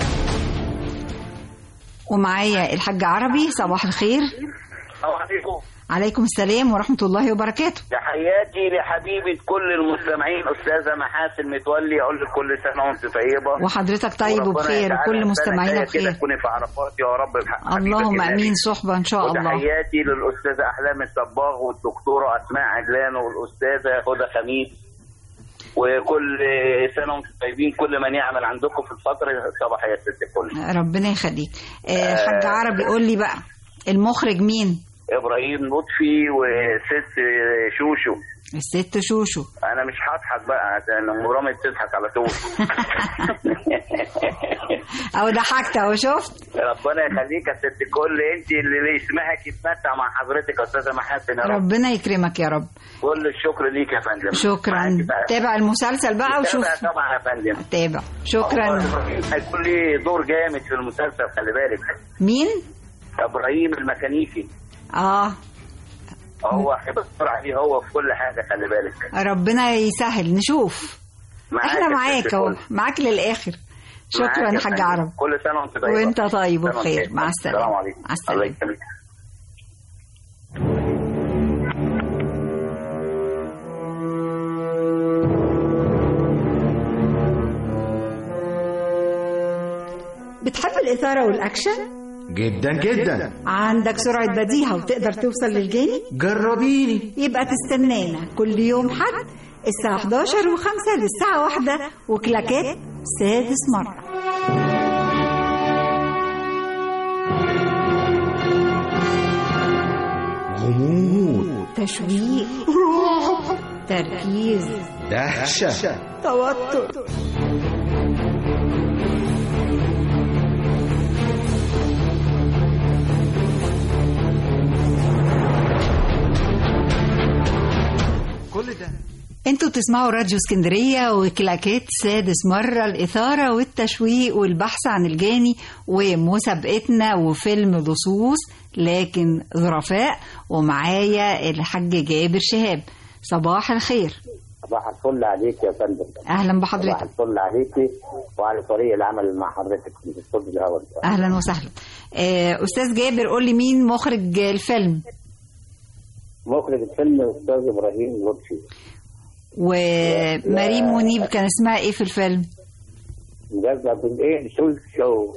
ومعايا الحاج عربي صباح الخير السلام عليكم عليكم السلام ورحمة الله وبركاته تحياتي لحبيبة كل المستمعين أستاذة محاسن متولي أقول لك كل سنة وأنت طيبة وحضرتك طيب وربنا وبخير يجعلها وكل السنة مستمعينا الجاية كده بخير تكوني في عرفات يا رب بحق حبيبة اللهم النبي. امين صحبه ان شاء الله وتحياتي للأستاذة أحلام الصباغ والدكتورة أسماء عجلان والأستاذة هدى خميس وكل سنة وأنتم طيبين كل من يعمل عندكم في الفترة صباح يا ست الكل ربنا يخليك آه، حاج عربي قول لي بقى المخرج مين إبراهيم لطفي وست شوشو الست شوشو انا مش هضحك بقى لان مرامي بتضحك على طول او ضحكت اهو شفت ربنا يخليك يا ست الكل انت اللي يسمعك يتمتع مع حضرتك يا استاذه محاسن يا رب ربنا يكرمك يا رب كل الشكر ليك يا فندم شكرا معاكي بقى. تابع المسلسل بقى وشوف تابع طبعا يا فندم تابع شكرا هيكون لي دور جامد في المسلسل خلي بالك مين ابراهيم الميكانيكي اه هو هيبصر عليه هو في كل حاجه خلي بالك ربنا يسهل نشوف معاك احنا يا ست معاك اهو الكل. معاك للاخر شكرا معاك يا حاج فندم. عرب كل سنه وانت طيب وانت طيب سنة وبخير وانت مع طيب. السلامة السلام عليكم مع السلامة. الله يسلمك بتحب الإثارة والأكشن؟ جدا جدا عندك سرعة بديهة وتقدر توصل للجاني؟ جربيني يبقى تستنانا كل يوم حد الساعة 11 و5 للساعة واحدة وكلاكات سادس مرة غموض تشويق تركيز دهشة توتر كل ده انتوا بتسمعوا راديو اسكندرية وكلاكيت سادس مرة الإثارة والتشويق والبحث عن الجاني ومسابقتنا وفيلم لصوص لكن ظرفاء ومعايا الحاج جابر شهاب صباح الخير صباح الفل عليك يا فندم أهلا صباح بحضرتك الفل عليكي وعلى فريق العمل مع حضرتك في استوديو الهواء أهلا وسهلا آه، أستاذ جابر قول لي مين مخرج الفيلم مخرج الفيلم الاستاذ ابراهيم لطفي وماري منيب كان اسمها ايه في الفيلم جزء بالايه شو شو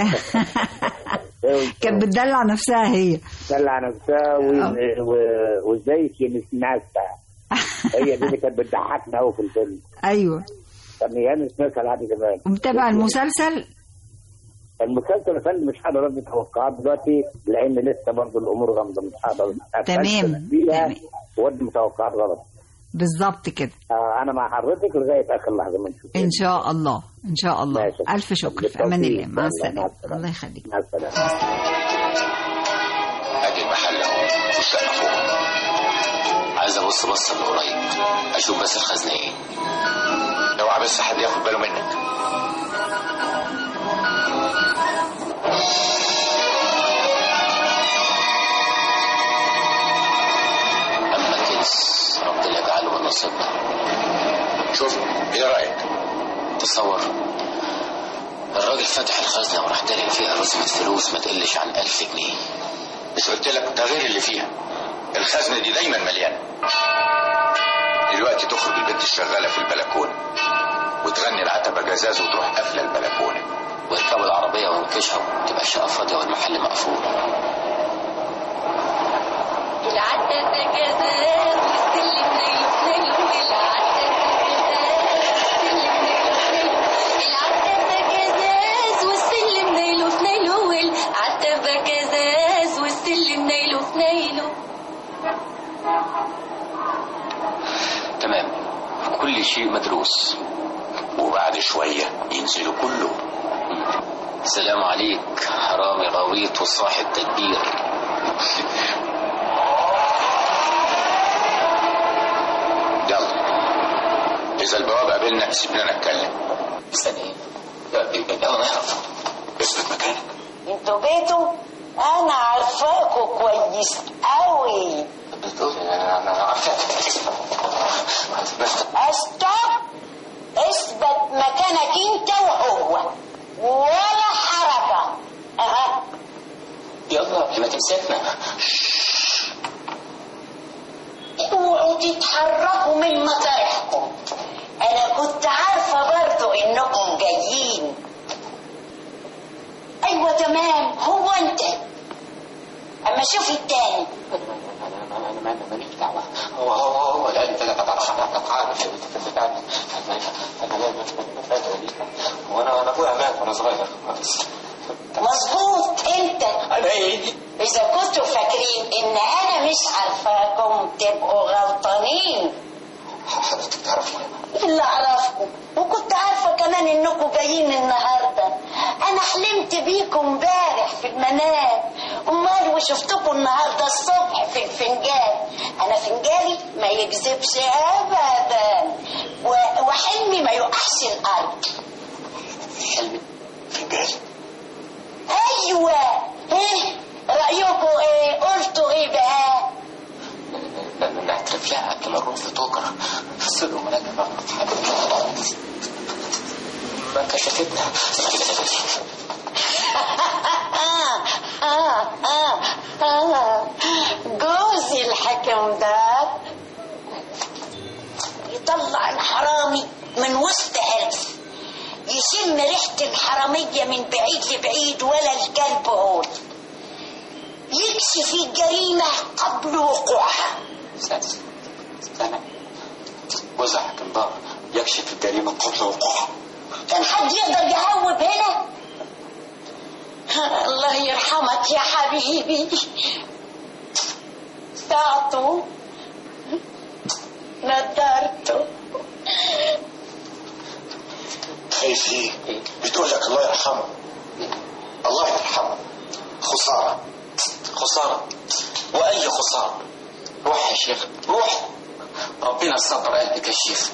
كانت بتدلع نفسها هي دلع نفسها و- و- وازاي مش ناسها هي دي اللي كانت بتضحكنا قوي في الفيلم ايوه كان يانس مثل عادي كمان ومتابع المسلسل المسلسل يا فندم مش هقدر ادي توقعات دلوقتي لان لسه برضه الامور غامضه مش هقدر تمام، أفلسف فيها وادي متوقعات غلط بالظبط كده آه انا مع حضرتك لغايه اخر لحظه ما نشوف ان شاء الله ان شاء الله ماشي. الف شكر في امان الله مع السلامه الله يخليك مع السلامه ادي المحل اهو والشقه فوق عايز ابص بصه من قريب اشوف بس الخزنه ايه اوعى بس حد ياخد باله منك اما الكنز ربنا يجعله من نصيبنا شوف ايه رايك تصور الراجل فتح الخزنه وراح دلق فيها رسمه فلوس ما تقلش عن ألف جنيه مش قلت لك ده غير اللي فيها الخزنه دي دايما مليانه دلوقتي تخرج البنت الشغاله في البلكونه وتغني العتبه جزاز وتروح قافله البلكونه ويركبوا العربيه وينكشها تبقى الشقه فاضيه والمحل مقفول العتبة جزاز والسلم نيل نيل العتبة جزاز والسلم نيل نيل العتبة جزاز والسلم نيل نيل تمام كل شيء مدروس وبعد شويه ينزلوا كله سلام عليك حرامي غويط وصاحب تدبير يلا اذا البواب قابلنا سيبنا نتكلم استنى يلا نهرب اثبت مكانك انتوا جيتوا انا عارفاكوا كويس قوي انا عارفك استوب اثبت مكانك انت وهو ولا حركه اها يلا ما تمسكنا اوعوا تتحركوا من مطارحكم انا كنت عارفه برضو انكم جايين ايوه تمام هو انت اما شوف التاني انا ماليش دعوه هو هو هو لا انت لا عارف وانا انا ابويا مات وانا صغير مظبوط انت انا ايه اذا كنتوا فاكرين ان انا مش عارفاكم تبقوا غلطانين حضرتك تعرفني اللي اعرفكم وكنت عارفه كمان انكم جايين النهارده انا حلمت بيكم امبارح في المنام امال وشفتكم النهارده الصبح في الفنجان انا فنجاني ما يكذبش ابدا و- وحلمي ما يقعش الارض حلمي فنجان ايوه ايه رايكم ايه قلتوا ايه بقى نعترف لها قبل ما نروح في طوكرة في السر ومناجم ما كشفتنا جوزي الحكم ده يطلع الحرامي من وسط ألف يشم ريحة الحرامية من بعيد لبعيد ولا الكلب هون يكشف الجريمة قبل وقوعها أنا جوز حكم دار يكشف الجريمة قبل وقوعها كان حد يقدر يهوب هنا الله يرحمك يا حبيبي ساعته ندرته خايف ليه؟ بتقول لك الله يرحمه الله يرحمه خسارة خسارة وأي خسارة روح يا شيخ روح ربنا صبر قلبك يا شيخ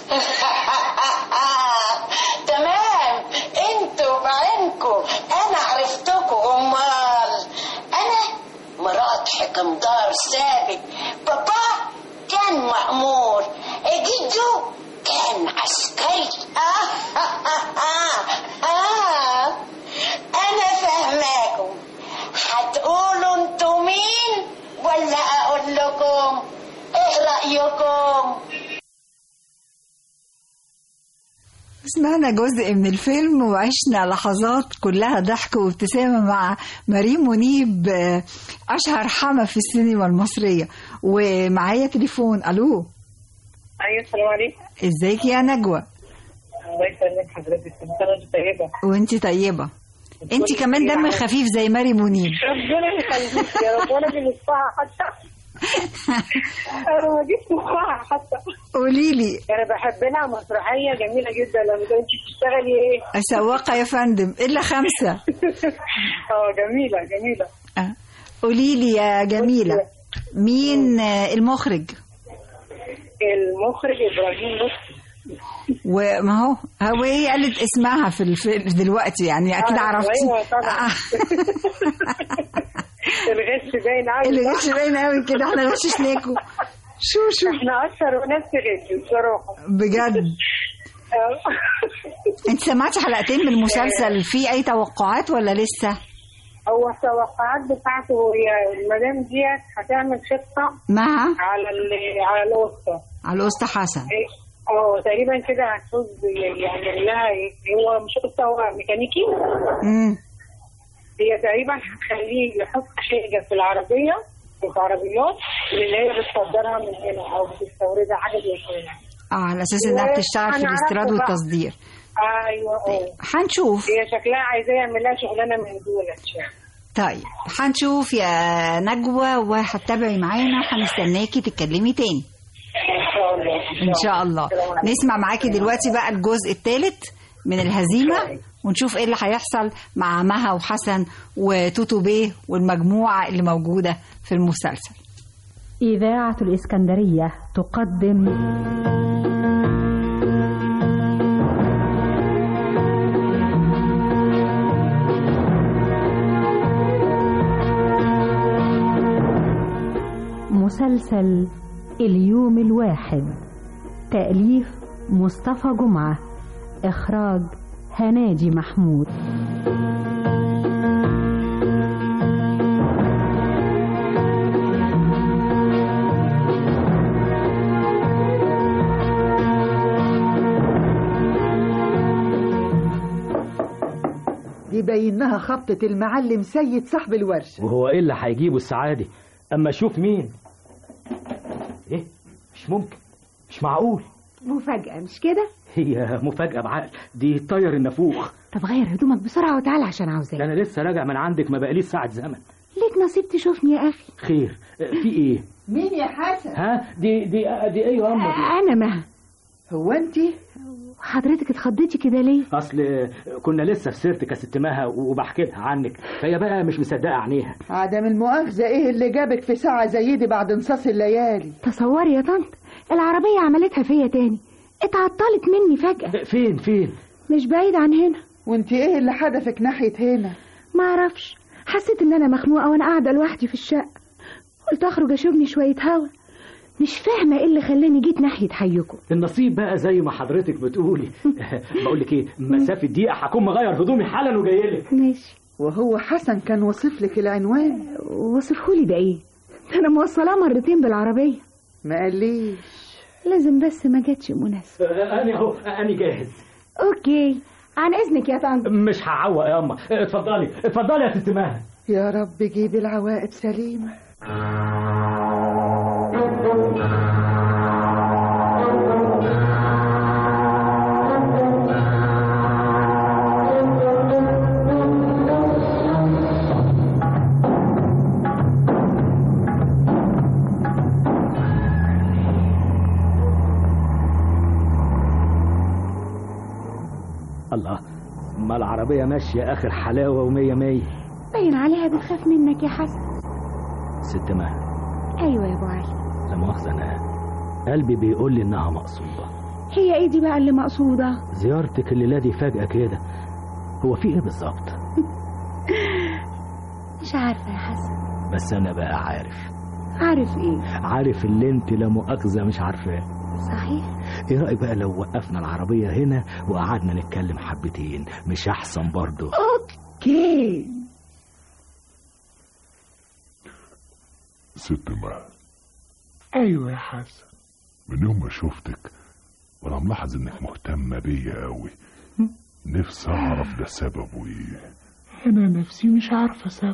تمام انتوا بعينكم انا عرفتكم امال انا مرات حكم دار ثابت بابا كان مأمور جده كان عسكري آه آه آه آه. انا فاهماكم هتقولوا انتوا مين ولا اقول لكم ايه رأيكم سمعنا جزء من الفيلم وعشنا لحظات كلها ضحك وابتسامة مع مريم منيب آه، أشهر حما في السينما المصرية ومعايا تليفون ألو ايوه السلام عليكم ازيك يا نجوى الله يسلمك حضرتك كل سنه وانت طيبه وانت طيبة انت كمان دم خفيف زي مريم منيب ربنا يخليك يا رب وانا دي نصها حتى انا ما جبت نصها حتى قولي لي انا بحب لها مسرحيه جميله جدا لما انت بتشتغلي ايه سواقة يا فندم إلا خمسة اه جميله جميله آه. قولي لي يا جميلة مين آه، المخرج المخرج ابراهيم لطفي وما هو هو ايه قالت اسمها في الفيلم دلوقتي يعني اكيد آه، عرفتي ايوه طبعا الغش باين قوي الغش باين قوي كده احنا غششناكوا شو شو احنا اشهر وناس تغش بصراحه بجد انت سمعتي حلقتين من المسلسل في اي توقعات ولا لسه هو التوقعات بتاعته هي المدام ديت هتعمل خطه مع على ال- على الوسطى على الاسطى حسن إيه، اه تقريبا كده هتفوز يعني لها إيه، هو مش قصه هو ميكانيكي امم هي تقريبا هتخليه يحط حاجه في العربيه في عربيات اللي هي بتصدرها من هنا او بتستوردها حاجه زي كده اه على اساس انها بتشتغل في وهنعرفه الاستيراد بقى. والتصدير ايوه اه هنشوف هي شكلها عايزاه يعمل لها شغلانه من دول يعني طيب هنشوف يا نجوى وهتتابعي معانا هنستناكي تتكلمي تاني ان شاء الله ان شاء الله نسمع معاكي دلوقتي بقى الجزء الثالث من الهزيمه ونشوف ايه اللي هيحصل مع مها وحسن وتوتو بيه والمجموعه اللي موجوده في المسلسل إذاعة الإسكندرية تقدم مسلسل اليوم الواحد تأليف مصطفى جمعة إخراج هناجي محمود دي باينها خبطة المعلم سيد صاحب الورشة وهو ايه اللي هيجيبه السعادة اما شوف مين ايه مش ممكن مش معقول مفاجأة مش كده؟ هي مفاجأة بعقل دي طير النافوخ طب غير هدومك بسرعة وتعالى عشان ده عاوزاك انا لسه راجع من عندك ما بقاليش ساعة زمن ليك نصيب تشوفني يا أخي خير في ايه مين يا حسن ها دي دي دي ايه يا امه دي أنا مها هو انت حضرتك اتخضيتي كده ليه؟ اصل كنا لسه في سيرتك يا ست مها وبحكي لها عنك فهي بقى مش مصدقه عينيها عدم المؤاخذة ايه اللي جابك في ساعة زي دي بعد انصاص الليالي تصوري يا طنط العربية عملتها فيا تاني اتعطلت مني فجأة فين فين مش بعيد عن هنا وانت ايه اللي حدفك ناحية هنا ما اعرفش حسيت ان انا مخنوقة وانا قاعدة لوحدي في الشقة قلت اخرج اشوفني شوية هوا مش فاهمة ايه اللي خلاني جيت ناحية حيكم النصيب بقى زي ما حضرتك بتقولي بقول لك ايه مسافه دقيقه هكون مغير هدومي حالا وجاي لك ماشي وهو حسن كان وصف لك العنوان وصفهولي ده ايه ده انا موصلاه مرتين بالعربية ما قاليش لازم بس ما جاتش مناسبة انا اهو انا جاهز اوكي عن اذنك يا طنط مش هعوق يا اما اتفضلي اتفضلي يا ست مها يا رب جيب العوائد سليمة الله ما العربيه ماشيه اخر حلاوه ومية مية باين عليها بتخاف منك يا حسن ست مها ايوه يا ابو علي لا مؤاخذه انا قلبي بيقول لي انها مقصوده هي ايه دي بقى اللي مقصودة زيارتك الليله دي فجاه كده هو في ايه بالظبط مش عارفة يا حسن بس انا بقى عارف عارف ايه عارف اللي انت لا مؤاخذه مش عارفاه صحيح ايه رايك بقى لو وقفنا العربيه هنا وقعدنا نتكلم حبتين مش احسن برضو اوكي ست مها ايوه يا حسن من يوم ما شفتك وانا ملاحظ انك مهتمة بيا قوي نفسي اعرف ده سببه ايه انا نفسي مش عارفه سبب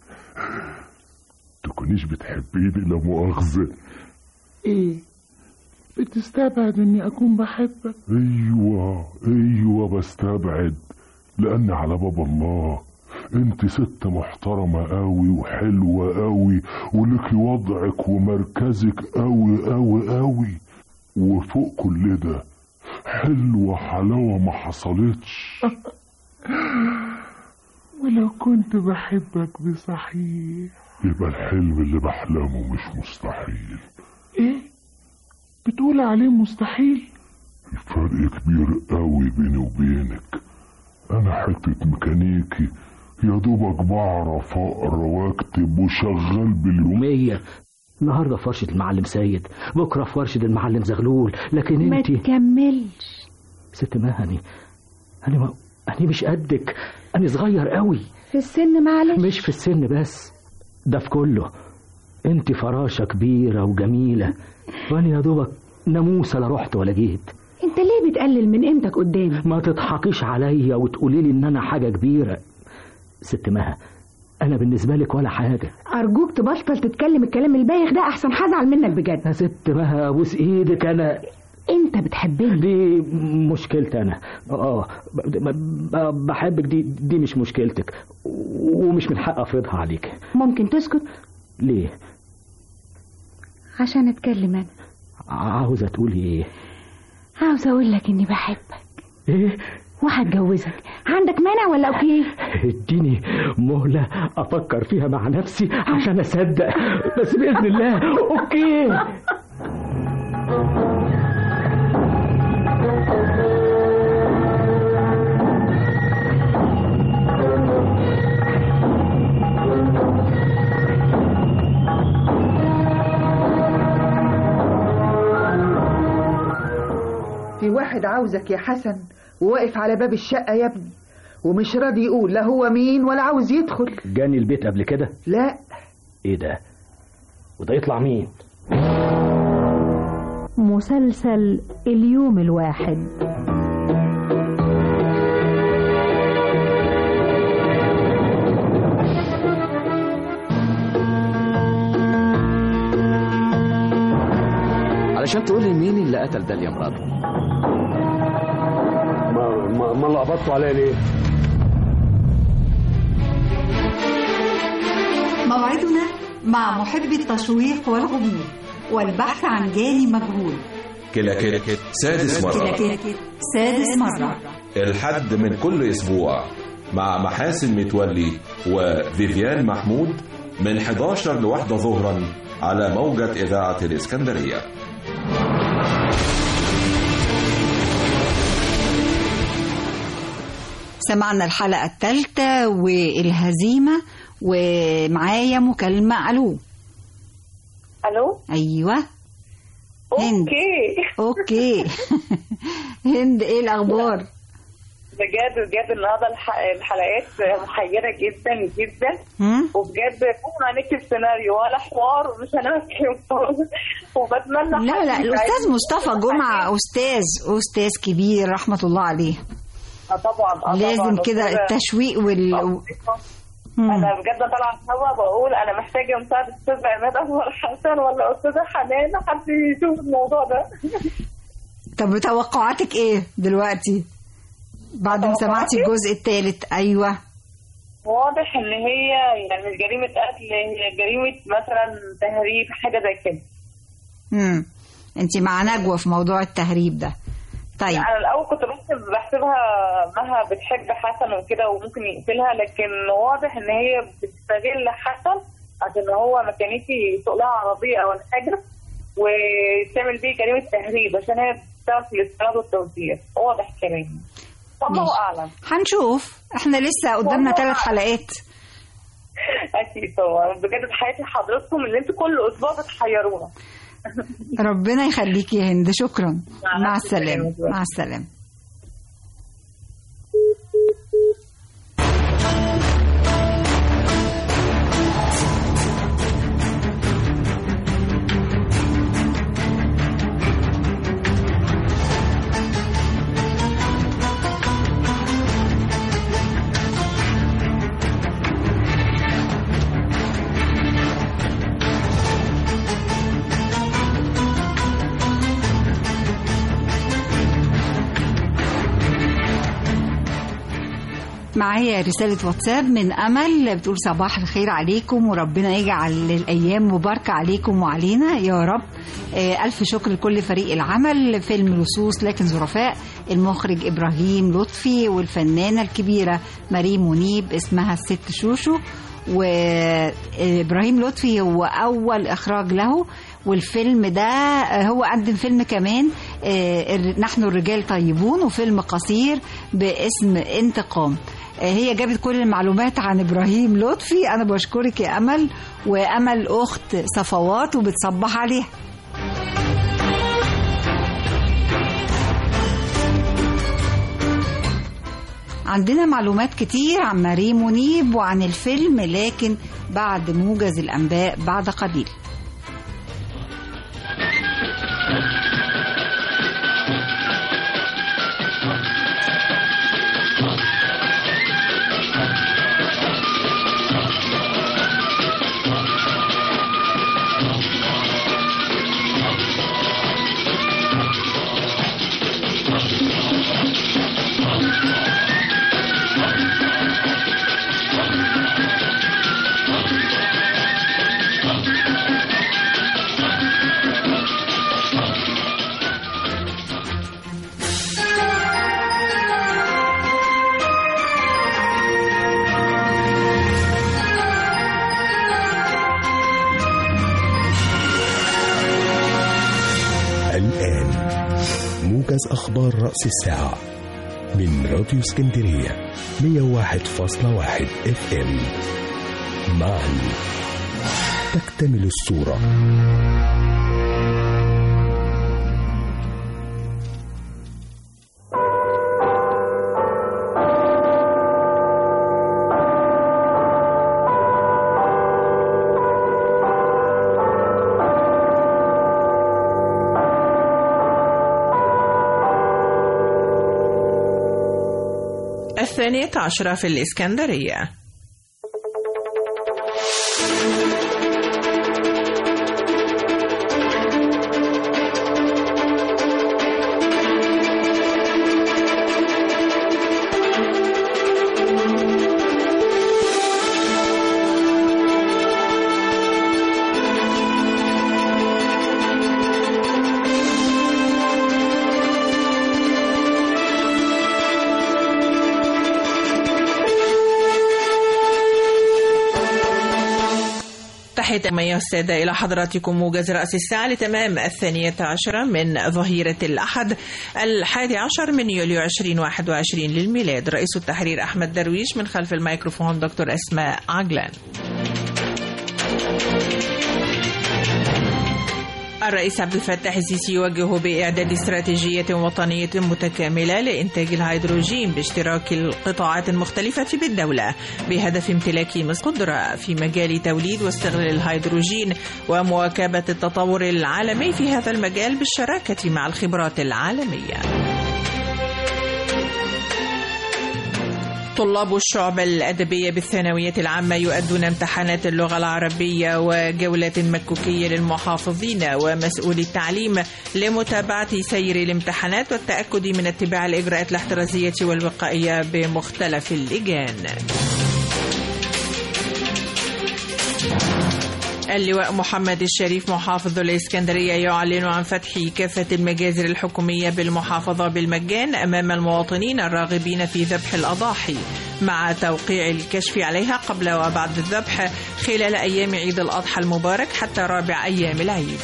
تكونيش بتحبيني لا مؤاخذة ايه بتستبعد اني اكون بحبك ايوه ايوه بستبعد لان على باب الله انت ست محترمة قوي وحلوة قوي ولك وضعك ومركزك قوي قوي قوي وفوق كل ده حلوة حلاوة ما حصلتش ولو كنت بحبك بصحيح يبقى الحلم اللي بحلمه مش مستحيل ايه بتقول عليه مستحيل الفرق كبير قوي بيني وبينك انا حتة ميكانيكي يا دوبك بعرف اقرا واكتب وشغال باليومية يومية النهارده في ورشة المعلم سيد بكرة في ورشة المعلم زغلول لكن ما انت تكملش ست مهني انا ما انا مش قدك انا صغير قوي في السن معلش مش في السن بس ده في كله انت فراشة كبيرة وجميلة وانا يا دوبك ناموسة لا رحت ولا جيت انت ليه بتقلل من قيمتك قدامي ما تضحكيش عليا وتقولي لي ان انا حاجة كبيرة ست مها انا بالنسبة لك ولا حاجة ارجوك تبطل تتكلم الكلام البايخ ده احسن هزعل منك بجد يا ست مها ابوس ايدك انا انت بتحبني دي مشكلتي انا اه ب- ب- بحبك دي دي مش مشكلتك ومش من حق افرضها عليك ممكن تسكت ليه عشان اتكلم انا عاوزة تقولي ايه عاوزه اقول لك اني بحبك ايه وهتجوزك عندك مانع ولا اوكي اديني مهلة افكر فيها مع نفسي عشان اصدق بس باذن الله اوكي في واحد عاوزك يا حسن وواقف على باب الشقة يا ابني ومش راضي يقول لا هو مين ولا عاوز يدخل جاني البيت قبل كده لا ايه ده وده يطلع مين مسلسل اليوم الواحد علشان تقول لي مين اللي قتل داليا مراته ما ما, ما لخبطتوا عليا ليه؟ موعدنا مع محب التشويق والغموض والبحث عن جاني مجهول كلاكيت سادس مرة كلاكيت سادس مرة الحد من كل أسبوع مع محاسن متولي وفيفيان محمود من 11 لواحدة ظهرا على موجة إذاعة الإسكندرية سمعنا الحلقة الثالثة والهزيمة ومعايا مكالمة ألو الو أيوة هند اوكي اوكي هند ايه الاخبار بجد بجد النهارده الح- الحلقات محيره جدا جدا هم؟ وبجد ممكن هنكتب سيناريو ولا حوار ومش هنعمل فيهم وبتمنى لا حد لا الاستاذ يساعدني. مصطفى جمعه استاذ استاذ كبير رحمه الله عليه اه طبعا اه طبعا لازم كده أستاذة- التشويق وال مم. انا بجد طالعه هوا بقول انا محتاجه مساعده استاذ عماد انور حسن ولا استاذه حنان حد يشوف الموضوع ده طب توقعاتك ايه دلوقتي بعد ما سمعتي الجزء الثالث ايوه واضح ان هي يعني مش جريمه قتل هي جريمه مثلا تهريب حاجه زي كده امم انت مع نجوى في موضوع التهريب ده طيب انا الاول كنت بحسب بحسبها انها بتحب حسن وكده وممكن يقتلها لكن واضح ان هي بتستغل حسن عشان هو ما كانش يسوق لها عربيه او حاجه وتعمل بيه جريمه تهريب عشان هي بتشتغل في الاستيراد والتوزيع واضح كمان والله ماشي. اعلم هنشوف احنا لسه قدامنا ثلاث حلقات اكيد طبعا بجد تحياتي لحضراتكم اللي انتوا كل اسبوع بتحيرونا ربنا يخليكي يا هند شكرا مع مع ألف السلامه سلامة. مع السلامه معايا رسالة واتساب من أمل بتقول صباح الخير عليكم وربنا يجعل الأيام مباركة عليكم وعلينا يا رب آه، ألف شكر لكل فريق العمل فيلم لصوص لكن ظرفاء المخرج إبراهيم لطفي والفنانة الكبيرة مريم منيب اسمها الست شوشو وإبراهيم لطفي هو أول إخراج له والفيلم ده آه، هو قدم فيلم كمان آه، الر- نحن الرجال طيبون وفيلم قصير باسم انتقام آه، هي جابت كل المعلومات عن ابراهيم لطفي انا بشكرك يا امل وامل اخت صفوات وبتصبح عليها عندنا معلومات كتير عن مريم منيب وعن الفيلم لكن بعد موجز الانباء بعد قليل الآن موجز أخبار رأس الساعة من راديو اسكندرية 101.1 اف ام معا تكتمل الصورة الثانية عشرة في الإسكندرية تحية أيها السادة إلى حضراتكم موجز رأس الساعة لتمام الثانية عشرة من ظهيرة الأحد الحادي عشر من يوليو 2021 للميلاد رئيس التحرير أحمد درويش من خلف الميكروفون دكتور أسماء عجلان الرئيس عبد الفتاح السيسي يوجه بإعداد استراتيجية وطنية متكاملة لإنتاج الهيدروجين باشتراك القطاعات المختلفة بالدولة بهدف امتلاك مصر قدرة في مجال توليد واستغلال الهيدروجين ومواكبة التطور العالمي في هذا المجال بالشراكة مع الخبرات العالمية. طلاب الشعب الأدبية بالثانوية العامة يؤدون امتحانات اللغة العربية وجولات مكوكية للمحافظين ومسؤولي التعليم لمتابعة سير الامتحانات والتأكد من اتباع الإجراءات الاحترازية والوقائية بمختلف اللجان. اللواء محمد الشريف محافظ الإسكندرية يعلن عن فتح كافة المجازر الحكومية بالمحافظة بالمجان أمام المواطنين الراغبين في ذبح الأضاحي مع توقيع الكشف عليها قبل وبعد الذبح خلال أيام عيد الأضحى المبارك حتى رابع أيام العيد.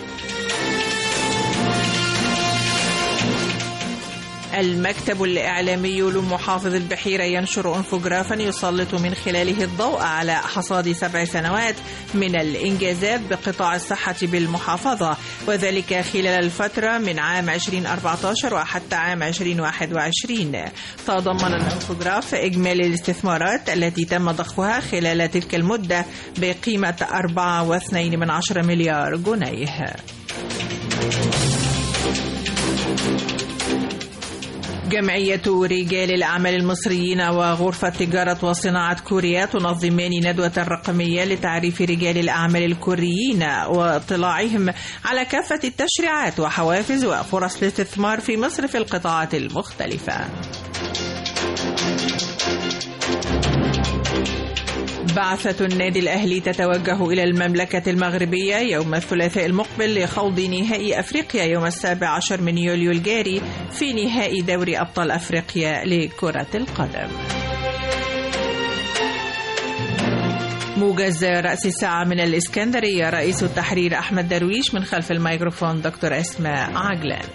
المكتب الإعلامي لمحافظ البحيرة ينشر انفوجرافا يسلط من خلاله الضوء على حصاد سبع سنوات من الإنجازات بقطاع الصحة بالمحافظة وذلك خلال الفترة من عام 2014 وحتى عام 2021 تضمن الانفوجراف إجمالي الاستثمارات التي تم ضخها خلال تلك المدة بقيمة 4.2 مليار جنيه جمعية رجال الأعمال المصريين وغرفة تجارة وصناعة كوريا تنظمان ندوة رقمية لتعريف رجال الأعمال الكوريين واطلاعهم على كافة التشريعات وحوافز وفرص الاستثمار في مصر في القطاعات المختلفة. بعثة النادي الأهلي تتوجه إلى المملكة المغربية يوم الثلاثاء المقبل لخوض نهائي أفريقيا يوم السابع عشر من يوليو الجاري في نهائي دوري أبطال أفريقيا لكرة القدم موجز رأس الساعة من الإسكندرية رئيس التحرير أحمد درويش من خلف الميكروفون دكتور أسماء عجلان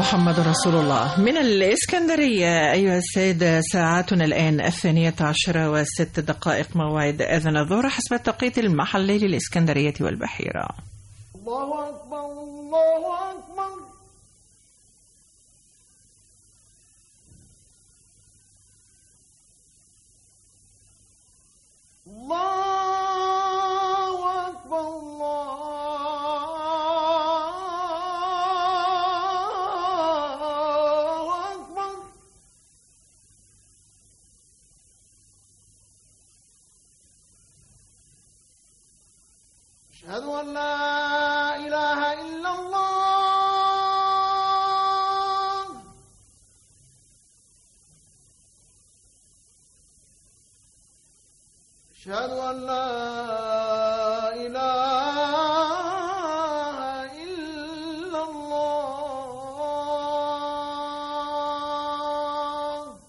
محمد رسول الله من الإسكندرية أيها السادة ساعاتنا الآن الثانية عشرة وست دقائق موعد أذن الظهر حسب التوقيت المحلي للإسكندرية والبحيرة الله أكبر الله أكبر الله أكبر الله أكبر أشهد أن لا إله إلا الله أشهد أن لا إله إلا الله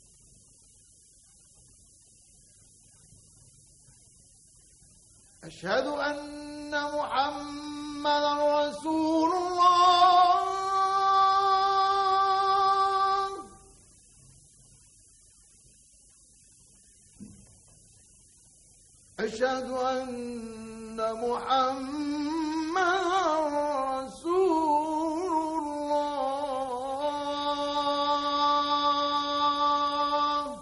أشهد أن محمدا رسول الله أشهد أن محمدا رسول الله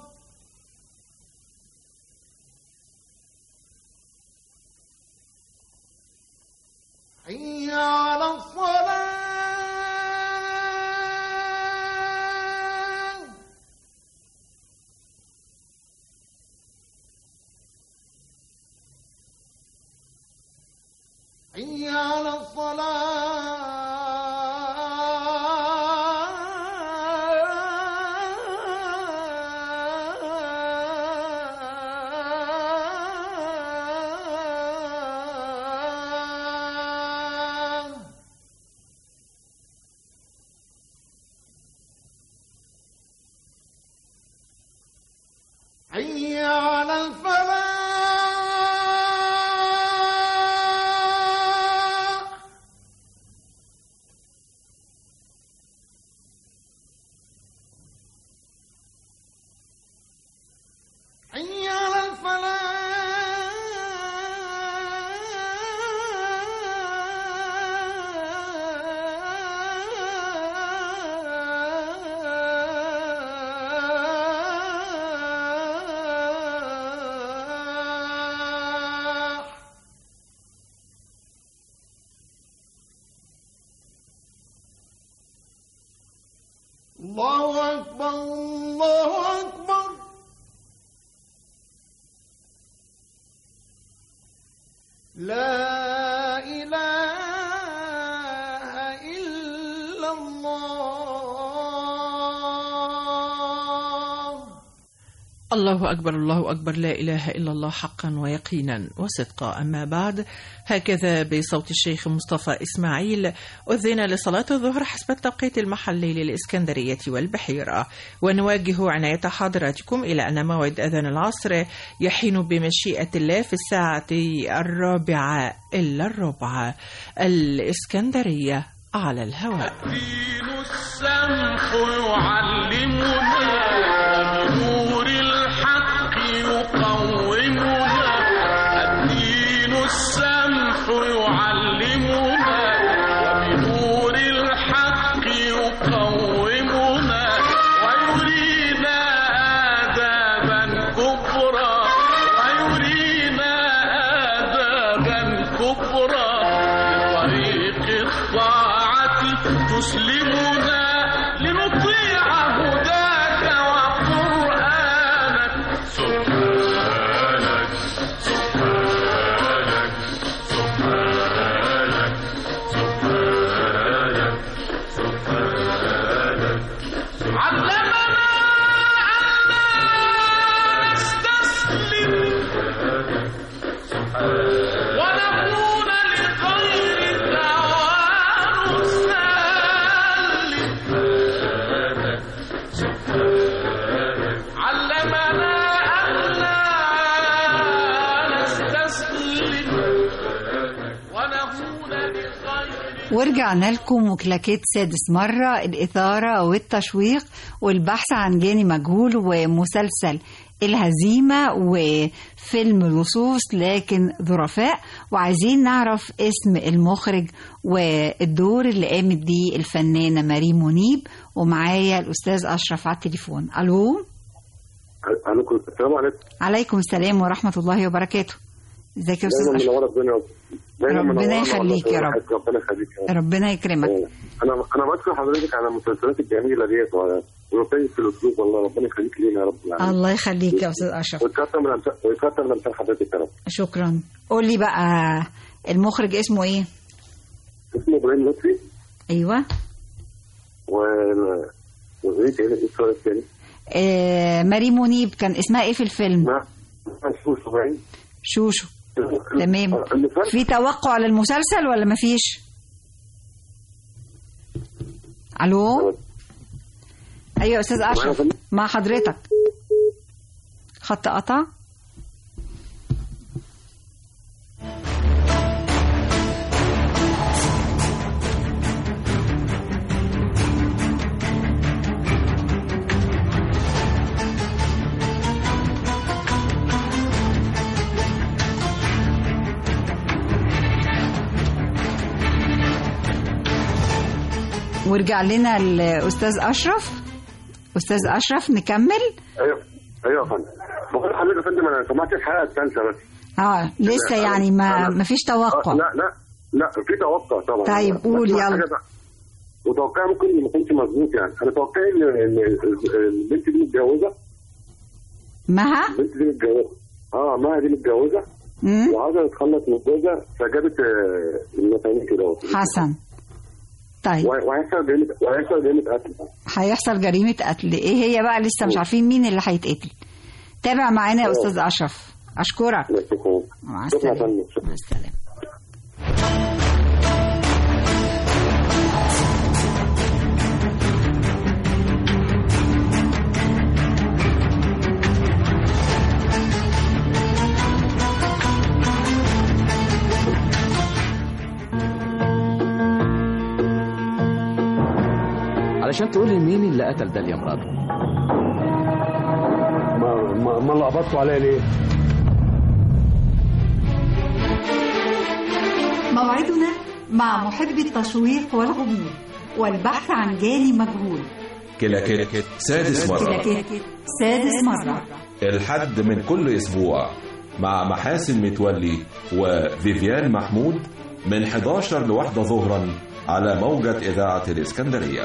حي على الصلاة حي على الصلاة حي على الفلاح حي على الفلاح الله أكبر الله أكبر لا إله إلا الله الله أكبر الله أكبر لا إله إلا الله حقا ويقينا وصدقا أما بعد هكذا بصوت الشيخ مصطفى إسماعيل أذن لصلاة الظهر حسب التوقيت المحلي للإسكندرية والبحيرة ونواجه عناية حضراتكم إلى أن موعد أذان العصر يحين بمشيئة الله في الساعة الرابعة إلا الربع الإسكندرية على الهواء دين السمح يعلمنا بنور الحق يقومنا الدين السمح يعلمنا وبنور الحق يقومنا ويرينا آدابا كبرى ويرينا آدابا كبرى لطريق الطاعة تسلمنا لنطيع هداك وقرآنك سبحانك سبحانك سبحانك سبحانك سبحانك علمنا ألا نستسلم ونكون لغير الدعوان ورجعنا لكم وكلاكيت سادس مرة الإثارة والتشويق والبحث عن جاني مجهول ومسلسل الهزيمة وفيلم لصوص لكن ظرفاء وعايزين نعرف اسم المخرج والدور اللي قامت بيه الفنانة مريم منيب ومعايا الأستاذ أشرف على التليفون ألو عليكم السلام عليكم عليكم السلام ورحمة الله وبركاته ازيك يا أستاذ دايما أشرف منوره الدنيا دايما ربنا منورة يخليك يا والله. رب. ربنا يخليك يا رب ربنا يكرمك انا انا بشكر حضرتك على المسلسلات الجميله ديت ورقيك في الاسلوب والله ربنا يخليك لينا يا رب العالمين الله يخليك يا أستاذ أشرف ويكتر من امثال ويكتر من امثال حضرتك يا رب شكرا قول لي بقى المخرج اسمه ايه اسمه ابراهيم لطفي ايوه و وايه تاني ايه السؤال الثاني؟ آه مريم منيب كان اسمها ايه في الفيلم شو سبعين شوشو تمام في توقع للمسلسل ولا مفيش الو ايوه يا استاذ اشرف مع حضرتك خط قطع ورجع لنا الاستاذ اشرف استاذ اشرف نكمل ايوه ايوه يا فندم بقول لحضرتك يا فندم انا سمعت الحلقه الثالثه بس اه لسه يعني ما ما فيش توقع آه، لا لا لا في توقع طبعا طيب، بس قول مع يلا. حاجة بقى. وتوقعي ممكن ما يكونش مظبوط يعني انا توقعي ان إن البنت دي متجوزه مها البنت دي متجوزه اه مها دي متجوزه مم. وعايزه تتخلص من جوزها فجابت آه، المسامير كده حسن طيب وهي- وهيحصل جريمه وهيحصل جريمه قتل هيحصل جريمة قتل ايه هي بقى لسه مش عارفين مين اللي هيتقتل تابع معانا يا أوه. استاذ اشرف اشكرك مع شكرا يا السلامة فندم شكرا. مع السلامة علشان تقول لي مين اللي قتل داليا مراته ما ما ما لخبطتوا عليا ليه؟ موعدنا مع محب التشويق والغموض والبحث عن جاني مجهول كلاكيت سادس مرة كلاكيت سادس مرة الحد من كل أسبوع مع محاسن متولي وفيفيان محمود من 11 لواحدة ظهرا على موجة إذاعة الإسكندرية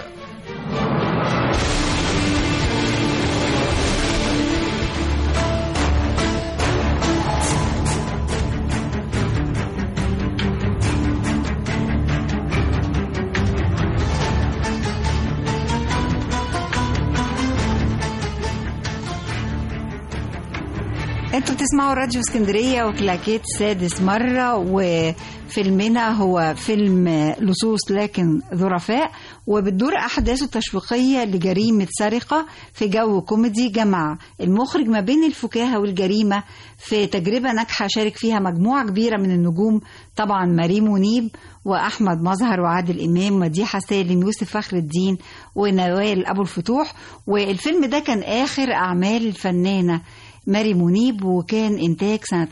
انتوا بتسمعوا راديو اسكندرية وكلاكيت سادس مرة وفيلمنا هو فيلم لصوص لكن ظرفاء وبتدور أحداثه التشويقية لجريمة سرقة في جو كوميدي جمع المخرج ما بين الفكاهة والجريمة في تجربة ناجحة شارك فيها مجموعة كبيرة من النجوم طبعا مريم منيب وأحمد مظهر وعادل إمام مديحة سالم يوسف فخر الدين ونوال أبو الفتوح والفيلم ده كان آخر أعمال الفنانة ماري منيب وكان إنتاج سنة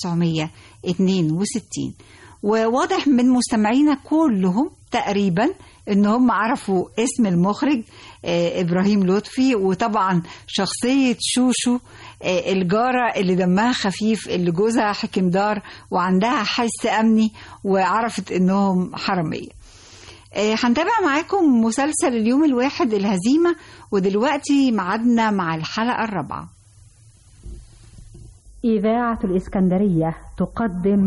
1962 وواضح من مستمعينا كلهم تقريبا ان هم عرفوا اسم المخرج آه، ابراهيم لطفي وطبعا شخصيه شوشو آه، الجاره اللي دمها خفيف اللي جوزها حكمدار وعندها حس امني وعرفت انهم حراميه آه، هنتابع معاكم مسلسل اليوم الواحد الهزيمه ودلوقتي معادنا مع الحلقه الرابعه إذاعة الإسكندرية تقدم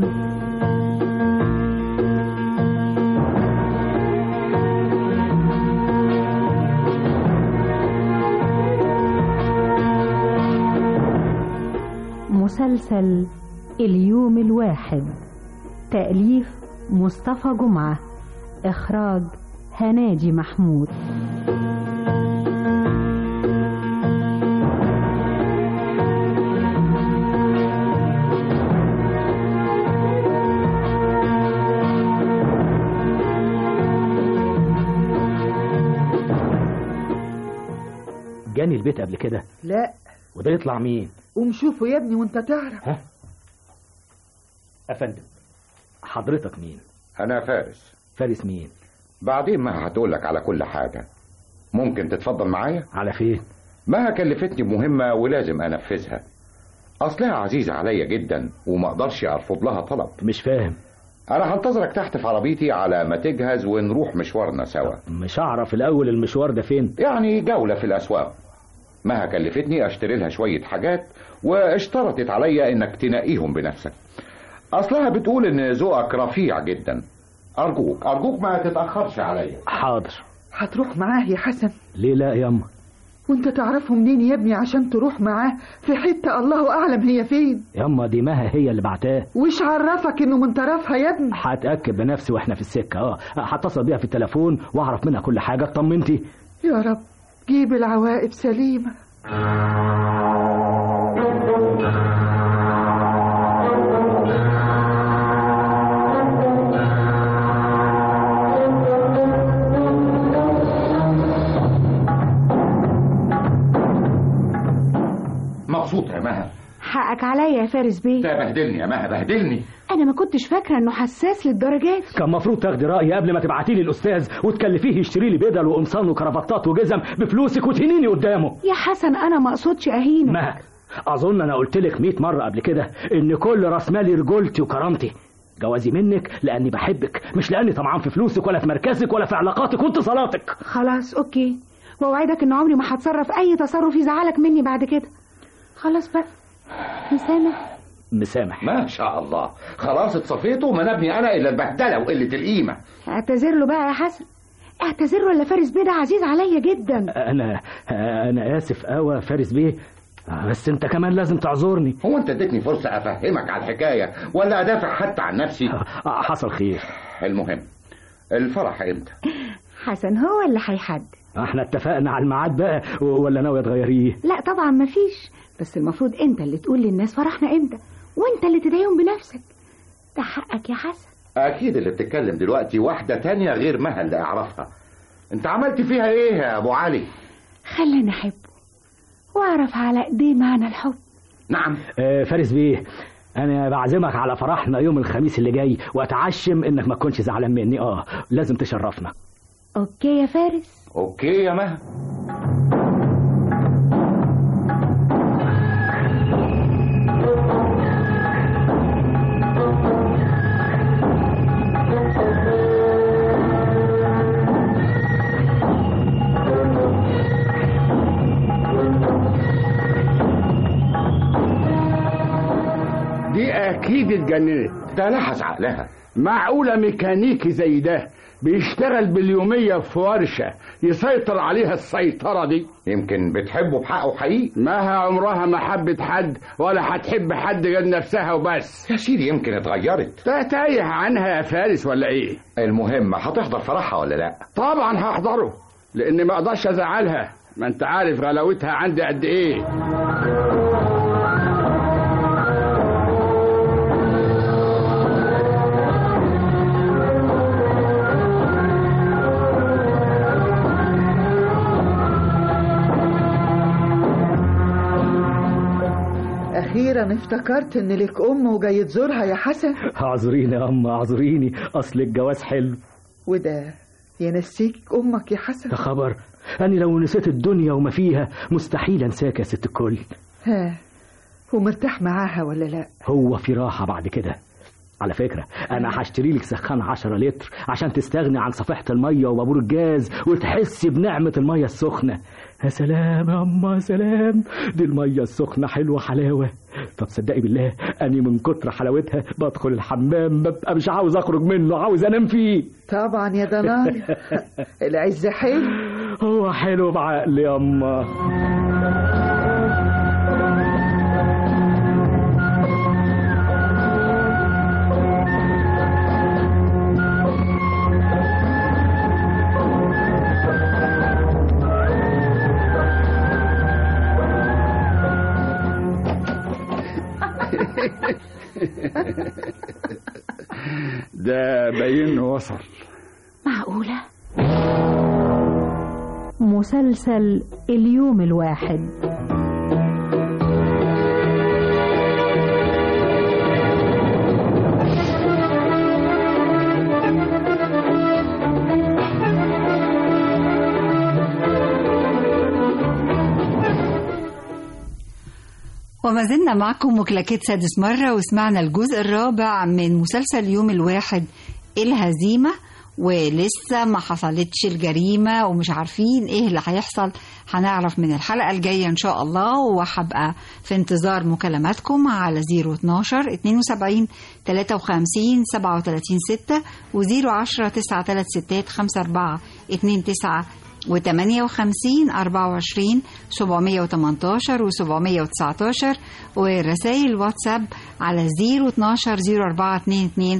مسلسل اليوم الواحد تأليف مصطفى جمعة إخراج هناجي محمود دخلوني البيت قبل كده لا وده يطلع مين قوم شوفه يا ابني وانت تعرف ها افندم حضرتك مين أنا فارس فارس مين بعدين ما هتقولك على كل حاجة ممكن تتفضل معايا على فين ما كلفتني بمهمة ولازم أنفذها أصلها عزيزة عليا جدا وما أقدرش أرفض لها طلب مش فاهم أنا هنتظرك تحت في عربيتي على ما تجهز ونروح مشوارنا سوا مش هعرف الأول المشوار ده فين يعني جولة في الأسواق ما كلفتني أشتري لها شوية حاجات واشترطت عليا إنك تنقيهم بنفسك أصلها بتقول إن ذوقك رفيع جدا أرجوك أرجوك ما تتأخرش عليا حاضر هتروح معاه يا حسن ليه لا ياما وانت تعرفه منين يا ابني عشان تروح معاه في حتة الله أعلم هي فين ياما دي مها هي اللي بعتاه وش عرفك انه من طرفها يا ابني هتأكد بنفسي واحنا في السكة اه هتصل بيها في التليفون واعرف منها كل حاجة اطمنتي يا رب جيب العواقب سليمة مبسوط يا مها حقك عليا يا فارس بيه ده بهدلني يا مها بهدلني انا ما كنتش فاكره انه حساس للدرجات كان المفروض تاخدي رأيي قبل ما تبعتي لي الأستاذ وتكلفيه يشتري لي بدل وقمصان وكرافتات وجزم بفلوسك وتهينيني قدامه يا حسن انا ما اقصدش اهينك ما أظن أنا قلت لك 100 مرة قبل كده إن كل راس مالي رجولتي وكرامتي جوازي منك لأني بحبك مش لأني طمعان في فلوسك ولا في مركزك ولا في علاقاتك واتصالاتك خلاص اوكي واوعدك ان عمري ما هتصرف اي تصرف يزعلك مني بعد كده خلاص بقى مسامح مسامح ما شاء الله خلاص اتصفيته ما نبني أنا إلا البهدلة وقلة القيمة اعتذر له بقى يا حسن اعتذر له ولا فارس بيه ده عزيز عليا جدا أنا أنا آسف أوي فارس بيه بس أنت كمان لازم تعذرني هو أنت اديتني فرصة أفهمك على الحكاية ولا أدافع حتى عن نفسي حصل خير المهم الفرح إمتى حسن هو اللي هيحدد احنا اتفقنا على الميعاد بقى ولا ناوي تغيريه لا طبعا مفيش بس المفروض انت اللي تقول للناس فرحنا امتى وانت اللي تدعيهم بنفسك ده حقك يا حسن أكيد اللي بتتكلم دلوقتي واحدة تانية غير مها اللي أعرفها أنت عملت فيها إيه يا أبو علي خلينا احبه واعرف على ايديه معنى الحب نعم آه فارس بيه انا بعزمك على فرحنا يوم الخميس اللي جاي واتعشم انك ما تكونش زعلان مني اه لازم تشرفنا اوكي يا فارس أوكي يا مها دي اكيد اتجننت ده لحس عقلها معقولة ميكانيكي زي ده بيشتغل باليومية في ورشة يسيطر عليها السيطرة دي يمكن بتحبه بحقه حقيقي ماها عمرها ما حبت حد ولا هتحب حد غير نفسها وبس يا سيدي يمكن اتغيرت ده تايه عنها يا فارس ولا ايه المهم هتحضر فرحها ولا لا طبعا هحضره لان ما اقدرش ازعلها ما انت عارف غلاوتها عندي قد ايه أخيرا افتكرت إن لك أم وجاي تزورها يا حسن اعذريني يا اما اعذريني اصل الجواز حلو وده ينسيك أمك يا حسن ده خبر أنا لو نسيت الدنيا وما فيها مستحيل أنساك يا ست الكل ها ومرتاح معاها ولا لا هو في راحة بعد كده على فكرة أنا هشتري لك سخان 10 لتر عشان تستغني عن صفيحة المية وبابور الجاز وتحسي بنعمة المية السخنة يا سلام يا أما يا سلام دي المية السخنة حلوة حلاوة طب صدقي بالله أني من كتر حلاوتها بدخل الحمام ببقى مش عاوز أخرج منه عاوز أنام فيه طبعا يا ضناي العز حلو هو حلو بعقل يا أما ده باين وصل معقولة مسلسل اليوم الواحد وما زلنا معكم وكلاكيت سادس مرة وسمعنا الجزء الرابع من مسلسل يوم الواحد الهزيمة ولسه ما حصلتش الجريمة ومش عارفين ايه اللي هيحصل هنعرف من الحلقة الجاية ان شاء الله وهبقى في انتظار مكالماتكم على 012 72 53 37 6 و010 936 54 29 و58 24 718 و 719 ورسائل واتساب على 012 0422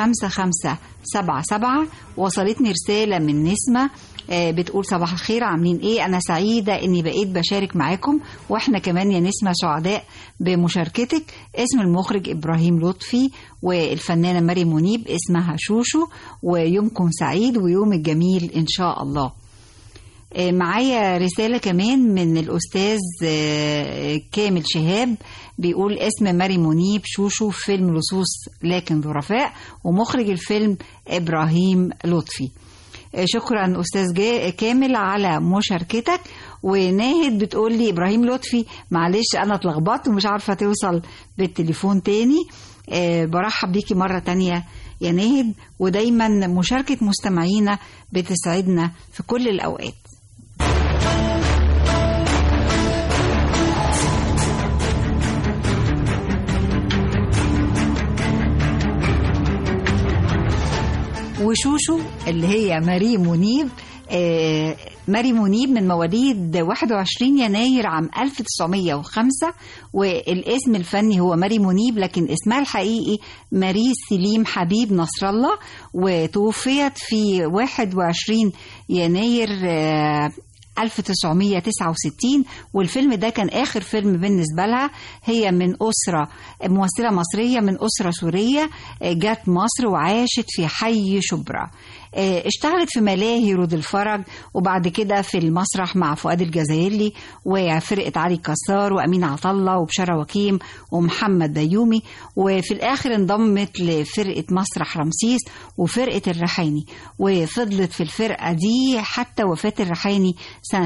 5577 وصلتني رسالة من نسمة آه، بتقول صباح الخير عاملين ايه انا سعيدة اني بقيت بشارك معاكم واحنا كمان يا نسمة سعداء بمشاركتك اسم المخرج ابراهيم لطفي والفنانة مريم منيب اسمها شوشو ويومكم سعيد ويوم الجميل ان شاء الله آه، معايا رسالة كمان من الأستاذ آه، كامل شهاب بيقول اسم ماري منيب شوشو في فيلم لصوص لكن ظرفاء ومخرج الفيلم إبراهيم لطفي آه، شكرا أستاذ جا- كامل على مشاركتك وناهد بتقول لي إبراهيم لطفي معلش أنا اتلخبطت ومش عارفة توصل بالتليفون تاني آه، برحب بيكي مرة تانية يا ناهد ودايما مشاركة مستمعينا بتسعدنا في كل الأوقات وشوشو اللي هي ماري منيب آه، ماري منيب من مواليد 21 يناير عام 1905 والاسم الفني هو ماري منيب لكن اسمها الحقيقي ماري سليم حبيب نصر الله وتوفيت في 21 يناير آه، 1969 والفيلم ده كان آخر فيلم بالنسبة لها هي من أسرة ممثلة مصرية من أسرة سورية آه، جت مصر وعاشت في حي شبرا آه، اشتغلت في ملاهي رود الفرج وبعد كده في المسرح مع فؤاد الجزائري وفرقة علي كسار وأمين عطلة وبشارة وكيم ومحمد بيومي وفي الآخر انضمت لفرقة مسرح رمسيس وفرقة الريحاني وفضلت في الفرقة دي حتى وفاة الريحاني سنة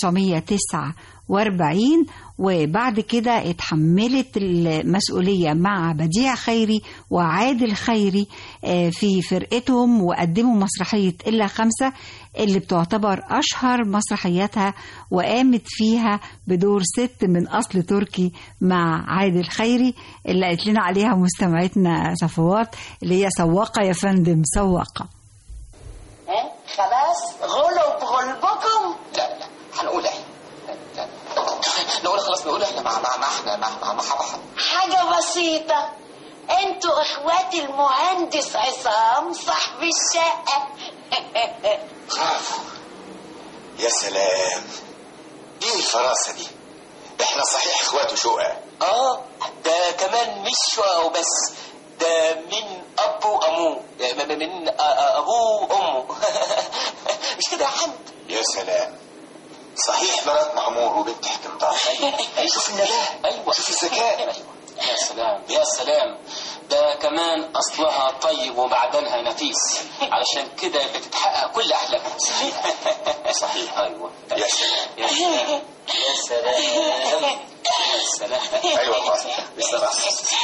1949 وبعد كده اتحملت المسؤولية مع بديع خيري وعادل خيري آه، في فرقتهم وقدموا مسرحية إلا خمسة اللي بتعتبر أشهر مسرحياتها وقامت فيها بدور ست من أصل تركي مع عادل خيري اللي قالت لنا عليها مستمعتنا صفوات اللي هي سواقة يا فندم سواقة ها خلاص غلب غلبكم لا لا هنقول احنا لا. نقول خلاص نقول احنا مع مع مع احنا مع مع مع مع حاجة بسيطة انتوا اخواتي المهندس عصام صاحب الشقة برافو يا سلام ايه الفراسة دي احنا صحيح اخوات وشقق اه ده كمان مش شقق وبس ده من اب وامه يعني من- من آ- آ- ابوه وامه مش كده يا حمد يا سلام صحيح مرات معمور وبنت حكمتار شوف النباه ايوه شوف الذكاء يا سلام يا سلام ده كمان اصلها طيب ومعدنها نفيس علشان كده بتتحقق كل احلامها صحيح صحيح ايوه يا سلام يا سلام يا سلام يا سلام ايوه والله بالصراحة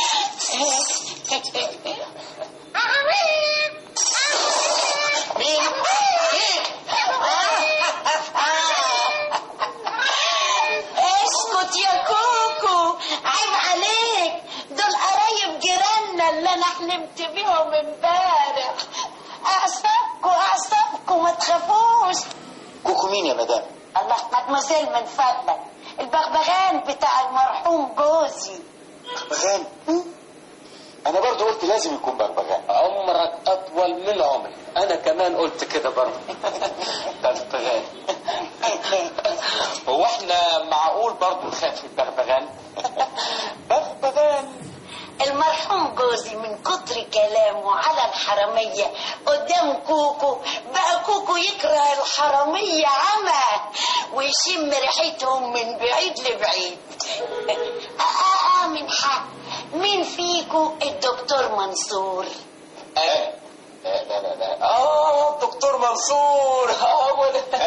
مين؟ اسكت يا كوكو عيب عليك دول قرايب جيراننا اللي انا حلمت بيهم امبارح اعصابكم اعصابكم ما تخافوش كوكو مين يا مدام الله مدموزيل من فضلك البغبغان بتاع المرحوم جوزي بغبغان انا برضو قلت لازم يكون بغبغان عمرك اطول من عمري انا كمان قلت كده برضه بغبغان هو احنا معقول برضه نخاف من البغبغان بغبغان المرحوم جوزي من كتر كلامه على الحرامية قدام كوكو بقى كوكو يكره الحرامية عمى ويشم ريحتهم من بعيد لبعيد آه آه آه من حق مين فيكو الدكتور منصور لا لا لا لا اه دكتور منصور اه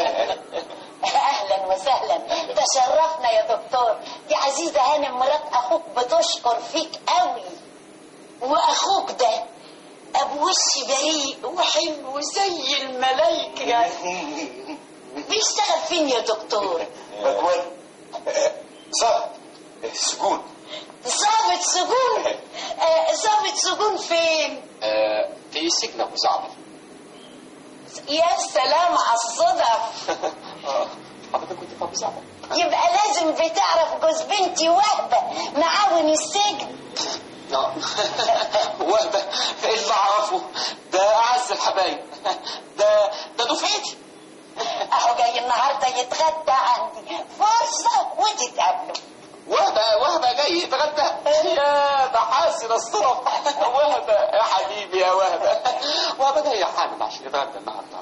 اهلا وسهلا تشرفنا يا دكتور دي عزيزه هانم مرات اخوك بتشكر فيك قوي واخوك ده ابو وش بريء وحلو زي الملايكه بيشتغل فين يا دكتور صار سجون ضابط سجون آه، ضابط سجون فين آه، في سجن ابو زعبل يا سلام على الصدف اه حضرتك كنت في ابو زعبل يبقى لازم بتعرف جوز بنتي وهبه معاون السجن لا وهبة اللي اعرفه ده اعز الحبايب ده ده دفعتي اهو جاي النهارده يتغدى عندي فرصه وتتقابلوا وهبة وهبة جاي يتغدى يا ده حاسن الصرف وهبة يا حبيبي يا وهبة وهبة جاي حامل عشان يتغدى النهارده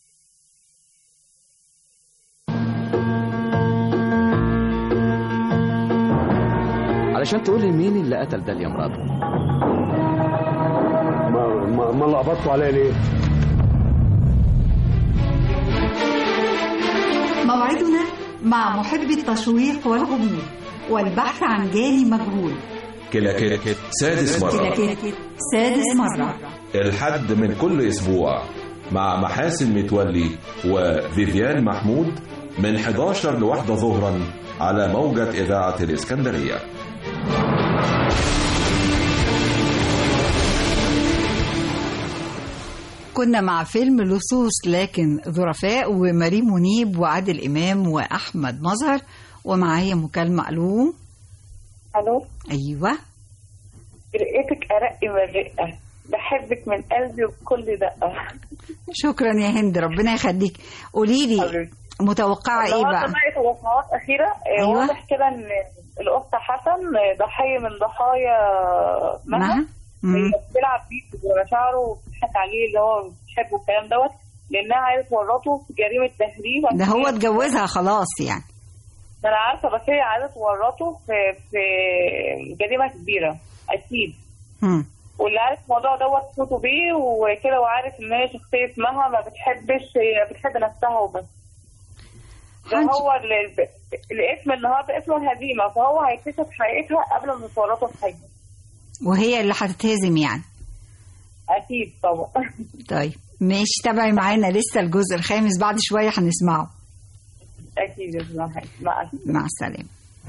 علشان تقول لي مين اللي قتل داليا مراته ما ما, ما لخبطتوا عليا ليه؟ موعدنا مع محب التشويق والغموض والبحث عن جاني مجهول كلاكيت سادس مرة كلاكيت سادس مرة الحد من كل أسبوع مع محاسن متولي وفيفيان محمود من 11 لواحدة ظهرا على موجة إذاعة الإسكندرية كنا مع فيلم لصوص لكن ظرفاء وماري منيب وعادل إمام وأحمد مظهر ومعايا مكالمة ألو الو أيوة رقتك ارق من الرقه بحبك من قلبي وبكل دقه شكرا يا هند ربنا يخليك قولي لي متوقعة إيه النهارده بقى بقى توقعات اخيره آه، أيوة. واضح كده ان الاخت حسن ضحيه من ضحايا مها مها مم. هي بتلعب بيه بمشاعره وبتضحك عليه اللي هو بتحبه والكلام دوت لانها عايزه تورطه في جريمه تهريب ده هو اتجوزها خلاص يعني ما انا عارفه بس هي عايزه تورطه في في جريمه كبيره اكيد مم. واللي عارف الموضوع دوت صوته بيه وكده وعارف ان هي شخصيه مها ما بتحبش هي بتحب نفسها وبس ده هو ال- الاسم النهارده اسمه الهزيمه فهو هيكتشف حقيقتها قبل ما تورطه في حاجه وهي اللي هتتهزم يعني اكيد طبعا طيب ماشي تابعي معانا لسه الجزء الخامس بعد شوية هنسمعه اكيد يا جماعه مع السلامه مع السلامة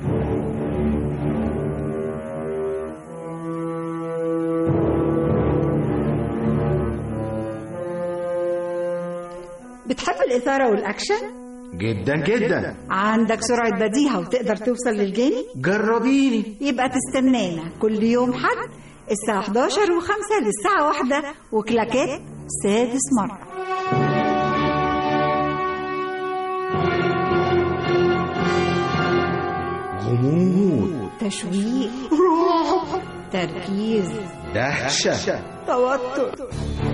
بتحب الإثارة والأكشن؟ جدا جدا عندك سرعة بديهة وتقدر توصل للجاني؟ جربيني يبقى تستنانا كل يوم حد الساعة 11 و5 للساعة واحدة وكلاكات سادس مرة غموض تشويق رعب تركيز دهشة توتر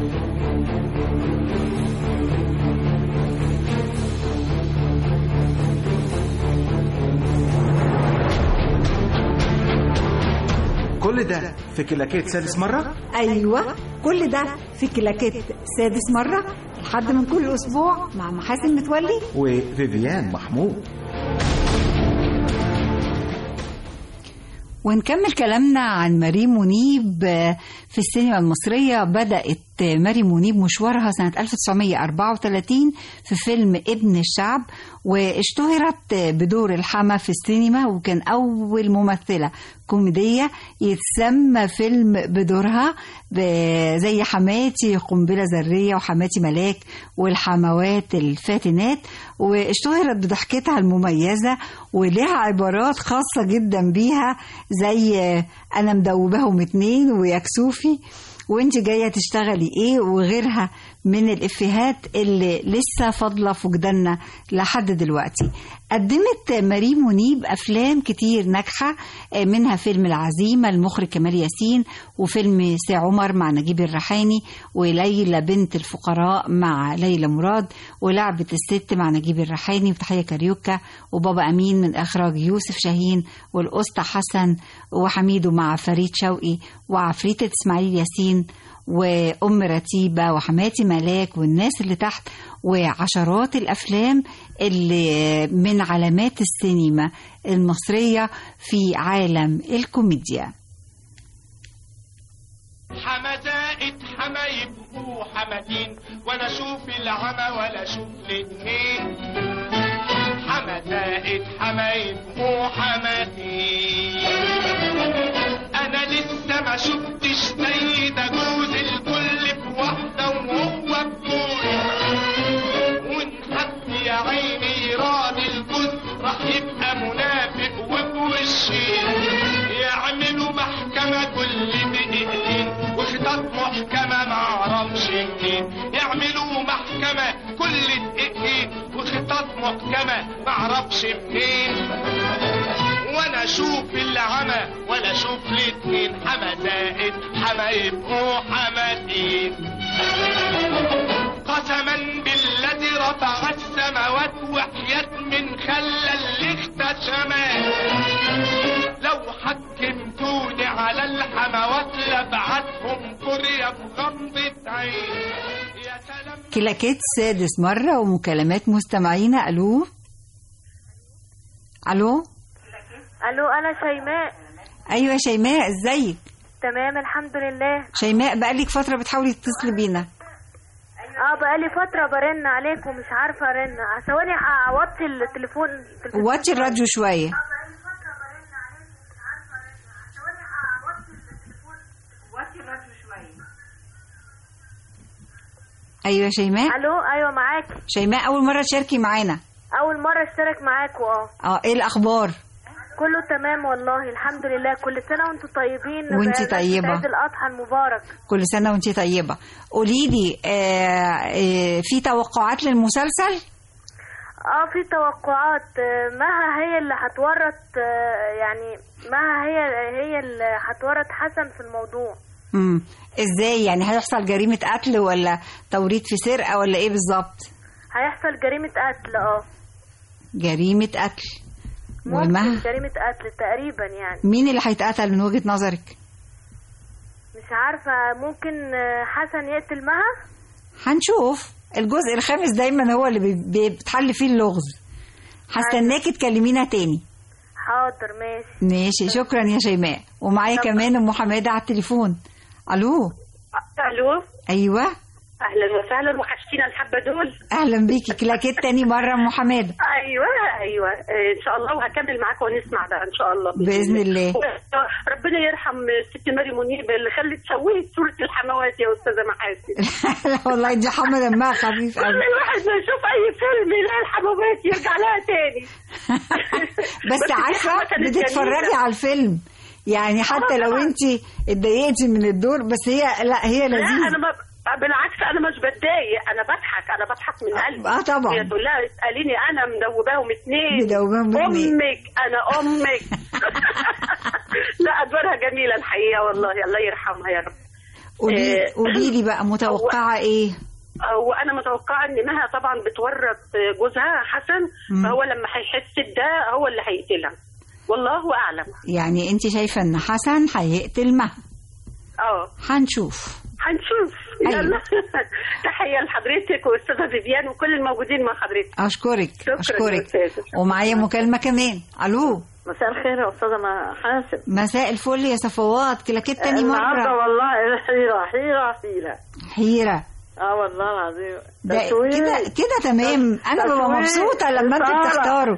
كل ده في كلاكيت سادس مرة أيوة كل ده في كلاكيت سادس مرة لحد من كل أسبوع مع محاسن متولي وفيفيان محمود ونكمل كلامنا عن ماري منيب آه، في السينما المصرية بدأت آه، ماري منيب مشوارها سنة 1934 في فيلم ابن الشعب واشتهرت آه، بدور الحما في السينما وكان أول ممثلة كوميدية يتسمى فيلم بدورها ب- زي حماتي قنبلة ذرية وحماتي ملاك والحموات الفاتنات واشتهرت بضحكتها المميزة ولها عبارات خاصة جدا بيها زي آه، أنا مدوباهم اتنين ويكسوفي وانت جاية تشتغلي ايه وغيرها من الإفيهات اللي لسه فاضلة في وجداننا لحد دلوقتي قدمت مريم منيب أفلام كتير ناجحة آه، منها فيلم العزيمة المخرج كمال ياسين وفيلم سي عمر مع نجيب الريحاني وليلى بنت الفقراء مع ليلى مراد ولعبة الست مع نجيب الريحاني وتحية كاريوكا وبابا أمين من إخراج يوسف شاهين والأسطى حسن وحميدو مع فريد شوقي وعفريتة إسماعيل ياسين وأم رتيبة وحماتي ملاك والناس اللي تحت وعشرات الأفلام اللي من علامات السينما المصرية في عالم الكوميديا حمزائد حمايب وحماتين ولا اشوف العمى ولا اشوف الاتنين حمزائد حمايب وحماتين انا لسه ما شفتش زي ده جوز الكل في واحده وهو بطول وان حد يا عيني راضي الجوز راح يبقى منافق وبوشين يعملوا محكمة كل دقيقتين وخطط محكمة معرفش منين يعملوا محكمة كل دقيقتين وخطط محكمة معرفش منين وانا اشوف العمى ولا اشوف الاتنين حما زائد حما يبقوا حماتين قسما بالذي رفع السماوات وحياة من خلى اللي اختشمات لو حكمتوني على الحموات لبعتهم قرية بغمضة عين كلاكيت سادس مرة ومكالمات مستمعينا ألو ألو الو انا شيماء أيوة شيماء ازيك تمام الحمد لله شيماء بقالك فترة بتحاولي تتصلي بينا اه بقالي فتره برن عليك ومش عارفه ارن ثواني اوطي التليفون التلفزيون واتش الراديو شوية أيوة شيماء الو ايوه معاك شيماء أول مرة تشاركي معانا اول مره اشترك معاكوا اه اه ايه الأخبار كله تمام والله الحمد لله كل سنه وانتم طيبين وانتي بمناسبة طيبة. عيد الاضحى المبارك كل سنة وانتي طيبة قولي لي آه آه في توقعات للمسلسل اه في توقعات آه، مها هي اللي هتورط آه، يعني مها هي هي اللي هتورط حسن في الموضوع امم ازاي يعني هيحصل جريمة قتل ولا توريط في سرقة ولا ايه بالظبط هيحصل جريمه قتل اه جريمة قتل ممكن والمها جريمه قتل تقريبا يعني مين اللي هيتقتل من وجهة نظرك مش عارفة ممكن آه، حسن يقتل مها هنشوف الجزء الخامس دايما هو اللي بي- بي- بتحل فيه اللغز هستناكي تكلمينا تاني حاضر ماشي ماشي شكرا يا شيماء ومعايا كمان ام حماده على التليفون الو الو ايوه اهلا وسهلا وحشتينا الحبه دول اهلا بيكي كلاكيت تاني مره ام حماده ايوه ايوه آه، ان شاء الله وهكمل معاك ونسمع ده ان شاء الله بإذن الله. ربنا يرحم ست مريم منيب اللي خلت سويت صوره الحموات يا استاذه محاسن لا والله دي حمى دمها خفيف كل قوي الواحد ما يشوف اي فيلم يلاقي الحموات يرجع لها تاني بس دي عارفه حاجة كانت بتتفرجي جميلة. على الفيلم يعني حتى لو انت اتضايقتي من الدور بس هي لا هي لا لذيذه انا ما بالعكس انا مش بتضايق انا بضحك انا بضحك من قلبي آه طبعا. هي تقول لها اساليني انا مدوباهم اتنين مدوباهم اتنين. امك انا امك لا ادوارها جميله الحقيقه والله الله يرحمها يا رب قولي آه، قولي لي بقى متوقعه ايه وانا متوقعه ان مها طبعا بتورط جوزها حسن مم. فهو لما هيحس بده هو اللي هيقتلها والله اعلم يعني انت شايفه ان حسن هيقتل مها اه هنشوف هنشوف أيوة. يلا تحيه لحضرتك واستاذه فيفيان وكل الموجودين مع حضرتك اشكرك شكراً يا اشكرك أستاذة. ومعايا مكالمه كمان الو مساء الخير يا استاذه محاسن مساء الفل يا صفوات كلاكيت تاني النهارده مره والله حيره حيره حيره حيره اه والله العظيم ده تسويق. كده كده تمام انا ببقى تسويق. مبسوطه لما انتوا إثارة. بتختاروا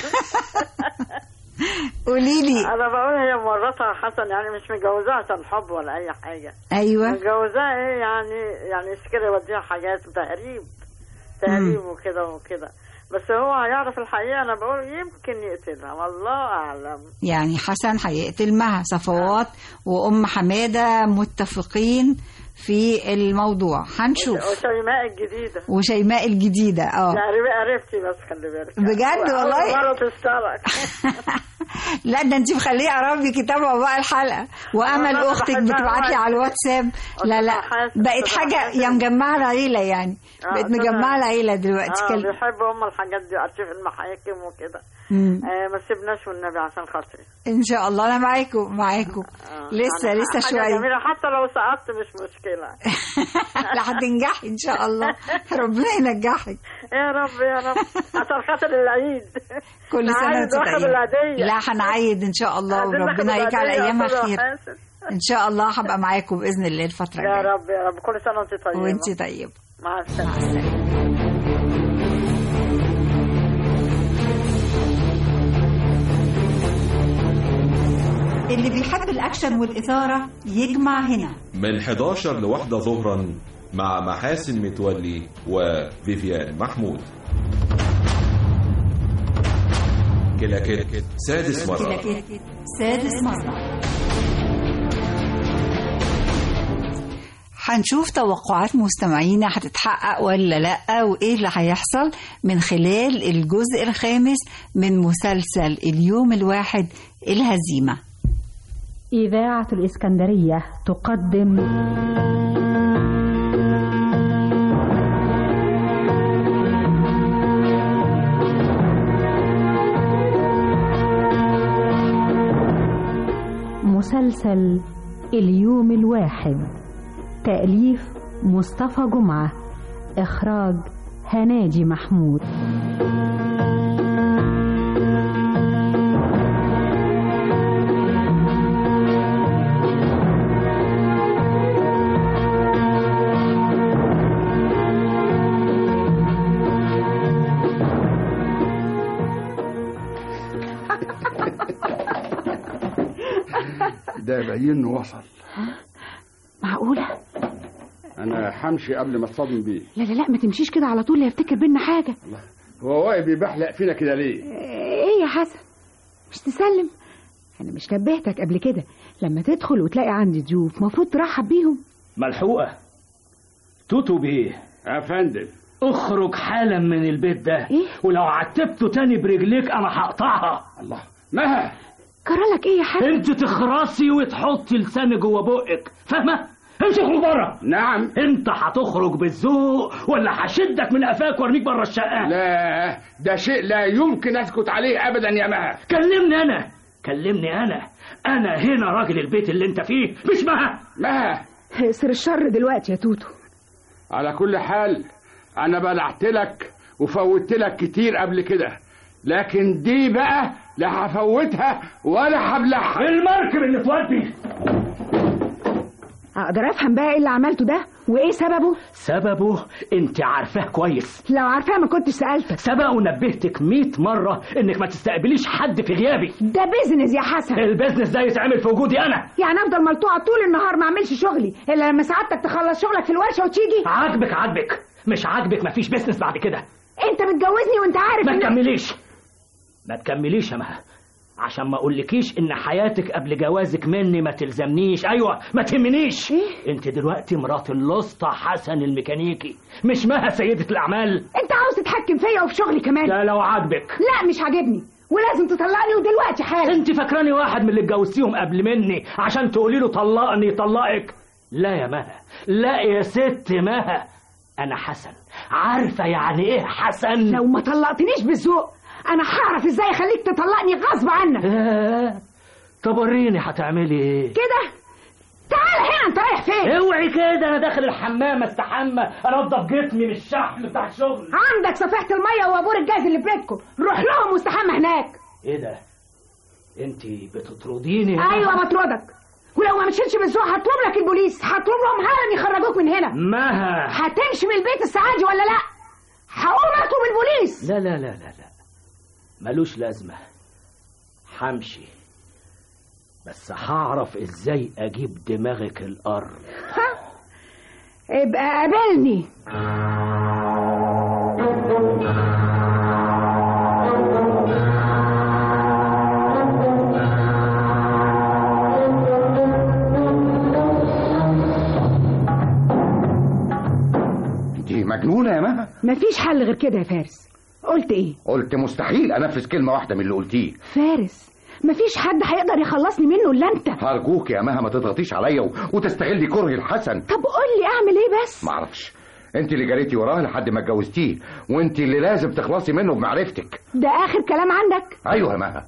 قولي لي انا بقول هي مراتها حسن يعني مش متجوزاها عشان حب ولا اي حاجه ايوه متجوزاها ايه يعني يعني يشتري يوديها حاجات وتهريب تهريب وكده وكده بس هو هيعرف الحقيقه انا بقول يمكن يقتلها والله اعلم يعني حسن هيقتل مها صفوات وام حماده متفقين في الموضوع هنشوف وشيماء الجديدة وشيماء الجديدة اه يعني قريبتي بس خلي بالك بجد أول والله؟ مرة تشترك لا ده انت مخليه قرايبك يتابعوا بقى الحلقه وامل أنا اختك بحبها بتبعت لي أوي. على الواتساب لا لا بقت حاجه يا مجمعه العيله يعني آه، بقت طبعاً. مجمعه العيله دلوقتي اه كل... بيحبوا هم الحاجات دي ارشيف المحاكم وكده مم. آه ما سيبناش والنبي عشان خاطري ان شاء الله انا معاكم معاكم لسه يعني لسه حاجة شويه جميلة حتى لو سقطت مش مشكلة لا هتنجحي ان شاء الله ربنا ينجحك يا رب يا رب عشان خاطر العيد كل سنه نعيد وانت واخد طيبه العيدية لا هنعيد ان شاء الله عايزين ناخد وربنا يجعل العيدية ايامها أستاذ خير حاسن. ان شاء الله هبقى معاكم باذن الله الفتره يا الجايه رب يا رب كل سنة وانت طيبة وانت طيبه مع السلامة اللي بيحب الاكشن والاثاره يجمع هنا من 11 لواحدة ظهرا مع محاسن متولي وفيفيان محمود كلاكيت سادس مرة كلاكيت سادس مرة هنشوف توقعات مستمعينا هتتحقق ولا لا وايه اللي هيحصل من خلال الجزء الخامس من مسلسل اليوم الواحد الهزيمة إذاعة الإسكندرية تقدم مسلسل اليوم الواحد تأليف مصطفى جمعة إخراج هناجي محمود ده باين انه وصل معقولة انا همشي قبل ما اتصدم بيه لا لا لا ما تمشيش كده على طول لا يفتكر بينا حاجة هو واقف بيبحلق فينا كده ليه ايه يا حسن مش تسلم انا مش نبهتك قبل كده لما تدخل وتلاقي عندي ضيوف مفروض ترحب بيهم ملحوقة توتو بيه يا فندم اخرج حالا من البيت ده إيه؟ ولو عتبته تاني برجليك انا هقطعها الله مها جرالك ايه يا حسن انت تخرسي وتحطي لسانك جوه بقك فاهمه امشي اخرج بره نعم انت هتخرج بالذوق ولا هشدك من قفاك وارميك بره الشقه لا ده شيء لا يمكن اسكت عليه ابدا يا مها كلمني انا كلمني انا انا هنا راجل البيت اللي انت فيه مش مها مها اقصر الشر دلوقتي يا توتو على كل حال انا بلعت لك وفوتت لك كتير قبل كده لكن دي بقى لا هفوتها ولا هبلعها المركب اللي تودي اقدر افهم بقى ايه اللي عملته ده وايه سببه سببه انت عارفاه كويس لو عارفاه ما كنتش سالتك سبق ونبهتك 100 مرة انك ما تستقبليش حد في غيابي ده بيزنس يا حسن البيزنس ده يتعمل في وجودي انا يعني افضل ملطوعه طول النهار ما اعملش شغلي الا لما سعادتك تخلص شغلك في الورشه وتيجي عاجبك عاجبك مش عاجبك مفيش بيزنس بعد كده انت متجوزني وانت عارف ما إن- تكمليش ما تكمليش يا مها عشان ما اقولكيش ان حياتك قبل جوازك مني ما تلزمنيش ايوه ما تهمنيش إيه؟ انت دلوقتي مرات الاسطى حسن الميكانيكي مش مها سيدة الاعمال انت عاوز تتحكم فيا وفي شغلي كمان ده لو عاجبك لا مش عاجبني ولازم تطلقني ودلوقتي حالا انت فاكراني واحد من اللي اتجوزتيهم قبل مني عشان تقولي له طلقني طلقك لا يا مها لا يا ست مها انا حسن عارفه يعني ايه حسن لو ما طلقتنيش بالذوق انا هعرف ازاي اخليك تطلقني غصب عنك آه. طب وريني هتعملي ايه كده تعال هنا انت رايح فين اوعي كده انا داخل الحمام استحمى انضف جسمي من الشحم بتاع الشغل عندك صفيحه الميه وابور الجاز اللي في بيتكم روح لهم واستحمى هناك ايه ده انت بتطرديني هنا؟ ايوه بطردك ولو ما مشيتش بالذوق هطلب لك البوليس هطلب لهم حالا يخرجوك من هنا مها هتمشي من البيت الساعه دي ولا لا هقوم اطلب البوليس لا لا لا لا لا ملوش لازمة همشي بس هعرف ازاي اجيب دماغك الارض ابقى قابلني مجنونه يا مها مفيش حل غير كده يا فارس قلت ايه قلت مستحيل انفذ كلمه واحده من اللي قلتيه فارس مفيش حد هيقدر يخلصني منه الا انت هرجوك يا مها ما تضغطيش عليا و... وتستغلي كرهي الحسن طب قول لي اعمل ايه بس معرفش انت اللي جريتي وراه لحد ما اتجوزتيه وانت اللي لازم تخلصي منه بمعرفتك ده اخر كلام عندك ايوه يا مها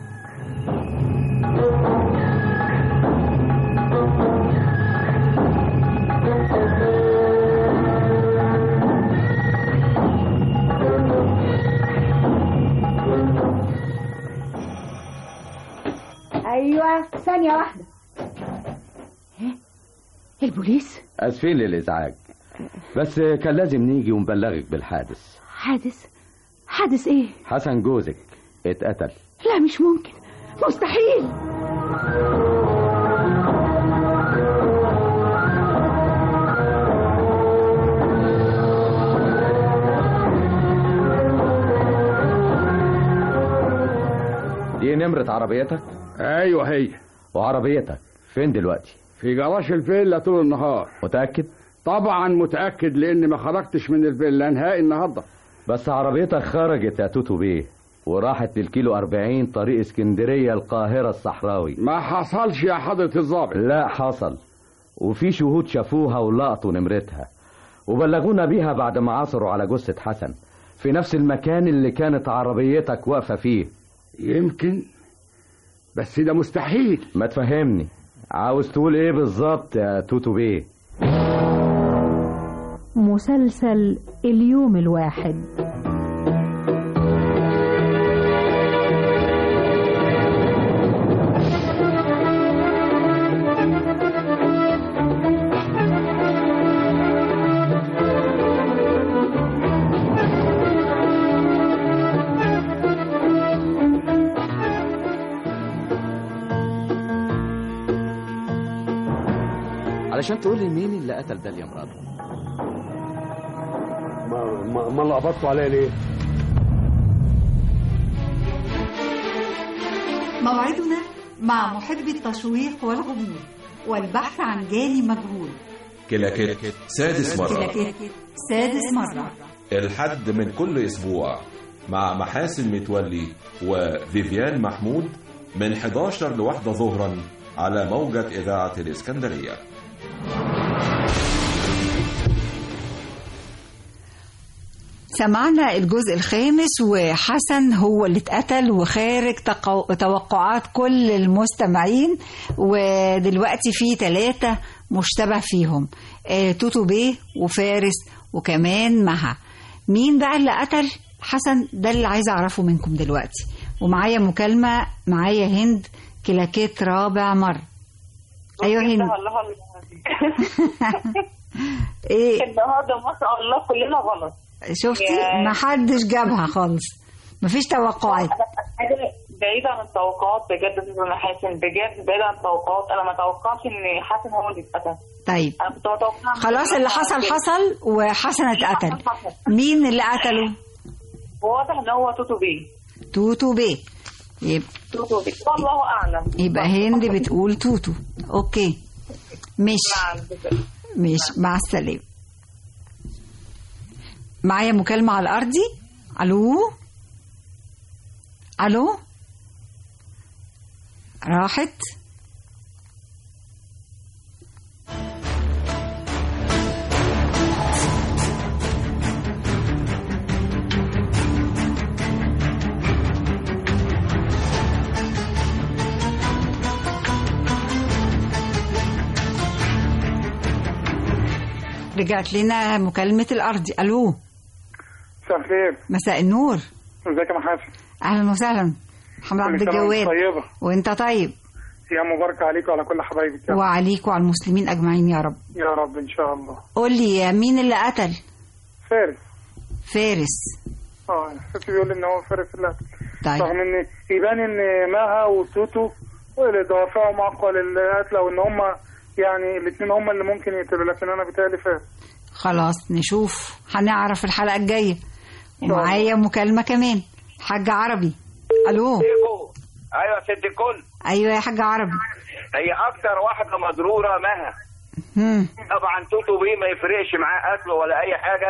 ايوه ثانيه واحده إيه؟ البوليس اسفين للازعاج بس كان لازم نيجي ونبلغك بالحادث حادث حادث ايه حسن جوزك اتقتل لا مش ممكن مستحيل دي نمرة عربيتك ايوه هي وعربيتك فين دلوقتي في جراج الفيلا طول النهار متأكد طبعا متاكد لاني ما خرجتش من الفيلا نهائي النهارده بس عربيتك خرجت يا توتو بيه وراحت للكيلو 40 طريق اسكندرية القاهرة الصحراوي ما حصلش يا حضرة الضابط لا حصل وفي شهود شافوها ولقطوا نمرتها وبلغونا بيها بعد ما عثروا على جثة حسن في نفس المكان اللي كانت عربيتك واقفة فيه يمكن بس ده مستحيل ما تفهمني عاوز تقول ايه بالظبط يا توتو بيه مسلسل اليوم الواحد علشان تقول لي مين اللي قتل داليا مراته ما ما, ما اللي قبضتوا عليا ليه؟ موعدنا مع محب التشويق والغموض والبحث عن جاني مجهول كلاكيت سادس مرة كلاكيت سادس مرة الحد من كل أسبوع مع محاسن متولي وفيفيان محمود من 11 لواحدة ظهرا على موجة إذاعة الإسكندرية سمعنا الجزء الخامس وحسن هو اللي اتقتل وخارج تقو... توقعات كل المستمعين ودلوقتي في ثلاثة مشتبه فيهم آه توتو بيه وفارس وكمان مها مين بقى اللي قتل حسن ده اللي عايزة أعرفه منكم دلوقتي ومعايا مكالمة معايا هند كلاكيت رابع مرة أيوة هند ايه النهارده ما شاء الله كلنا غلط شفتي يا- ما حدش جابها خالص مفيش توقعات حاجه بعيدة عن التوقعات بجد استاذ محاسن بجد بعيدة عن التوقعات انا ما توقعش ان حسن هو اللي اتقتل طيب انا كنت متوقعه خلاص اللي حصل حصل وحسن اتقتل مين اللي قتله واضح ان هو توتو بيه توتو بيه يبقى توتو بيه والله اعلم يبقى هند بتقول توتو اوكي مش مش مع السلامة معايا مكالمة على الأرضي ألو ألو راحت رجعت لنا مكالمة الأرضي ألو مساء الخير مساء النور ازيك يا محاسن أهلا وسهلا محمد عبد كل سنة وانت الجواد طيبة وانت طيب يا مباركة عليك وعلى كل حبايبك يا رب. وعليك وعلى المسلمين أجمعين يا رب يا رب ان شاء الله قول لي يا مين اللي قتل فارس فارس اه صوتي بيقول ان هو فارس اللي قتل. طيب. رغم ان يبان ان مها وتوتو واللي دوافعهم اقوى للقتل وان هم يعني الاثنين هم اللي ممكن يقتلوا لكن انا بيتهيألي فارس خلاص نشوف هنعرف الحلقة الجاية ومعايا مكالمة كمان حاج عربي ألو ايوه ست الكل أيوة يا حاج عربي هي اكتر واحده مضروره مها هم. طبعا توتو بيه ما يفرقش معاه قتل ولا اي حاجه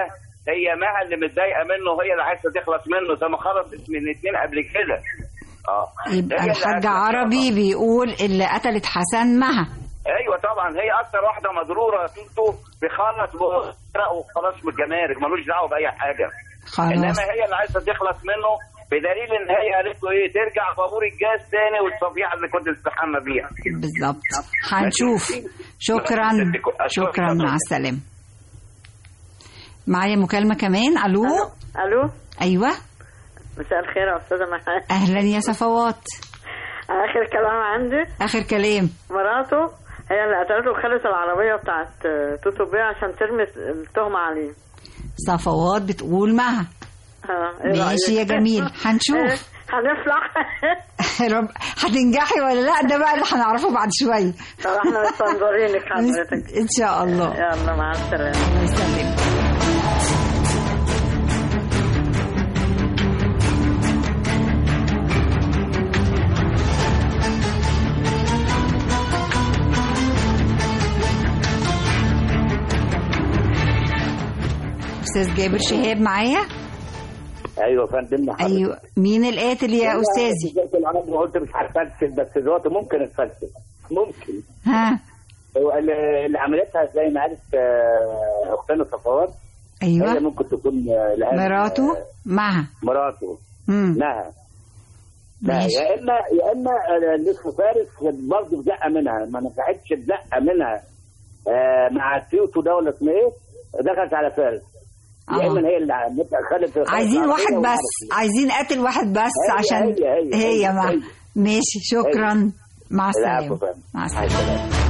هي مها اللي متضايقه منه وهي اللي عايزه تخلص منه زي ما خلصت من اتنين قبل كده اه يبقى هي اللي الحاج عايزة- عربي بيقول اللي قتلت حسن مها ايوه طبعا هي اكتر واحده مضروره توتو بيخلص ويسرق وخلاص من الجمارك ملوش دعوه باي حاجه خلاص. انما هي اللي عايزه تخلص منه بدليل ان هي قالت له ايه ترجع بابور الجاز تاني والصفيحه اللي كنت تستحمى بيها بالظبط هنشوف شكرا شكرا مع السلامه معايا مكالمه كمان الو الو ايوه مساء الخير يا استاذه محمد اهلا يا صفوات اخر كلام عندي اخر كلام مراته هي اللي قتلته وخلت العربيه بتاعت توتو بيه عشان ترمي التهمه عليه صفوات بتقول مها ها، إيه ماشي يا رأيك؟ جميل هنشوف هنفلح رب هتنجحي ولا لا ده بقى اللي هنعرفه بعد شويه طب احنا مستنظرينك حضرتك ان شاء الله يلا مع السلامه الله يسلمك استاذ جابر شهاب معايا ايوه يا فندم ايوه مين القاتل يا استاذي استاذي العرب قلت مش هتفلسف بس دلوقتي ممكن اتفلسف ممكن ها هو اللي اللي عملتها زي ما قالت آه، اختنا صفوات ايوه هي ممكن تكون آه، لها مراته آه، معها مراته مم. نهى لا ماشي. يا اما يا اما آه، اللي اسمه فارس برضه بزقه منها ما نفعتش بزقه منها آه، مع التيوتو ده ولا اسمه ايه دخلت على فارس يا آه. اما هي اللي عملت- خلت فارس عايزين عربية واحد ومعرفة بس عايزين قاتل واحد بس هي- عشان هي- هي- هي هي- مع هي. ماشي شكرا مع العفو السلامه فندم. مع مع السلامه السلامه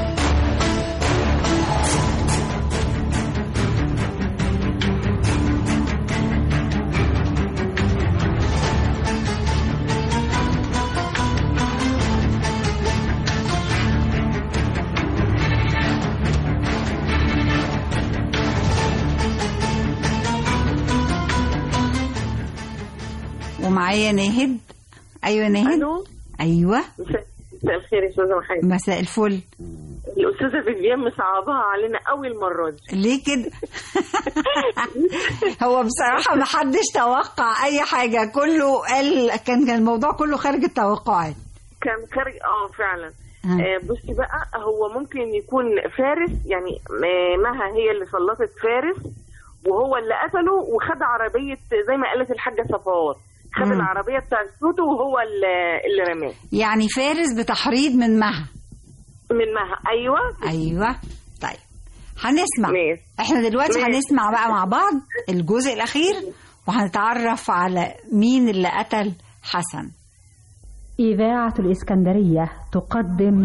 ومعايا ناهد ايوه ناهد الو ايوه مساء الخير يا استاذه محمد مساء الفل الاستاذه فيفيان مصعباها علينا قوي المره دي ليه كده هو بصراحة ما حدش توقع أي حاجة كله قال كان كان الموضوع كله خارج التوقعات كان خارج اه فعلا ها. آه بصي بقى هو ممكن يكون فارس يعني آه، مها هي اللي سلطت فارس وهو اللي قتله وخد عربيه زي ما قالت الحاجه صفوات خد مم. العربيه بتاعت توتو وهو اللي اللي رماه يعني فارس بتحريض من مها من مها ايوه أيوة طيب هنسمع ماشي. احنا دلوقتي ماشي. هنسمع بقى مع بعض الجزء الأخير وهنتعرف على مين اللي قتل حسن إذاعة الإسكندرية تقدم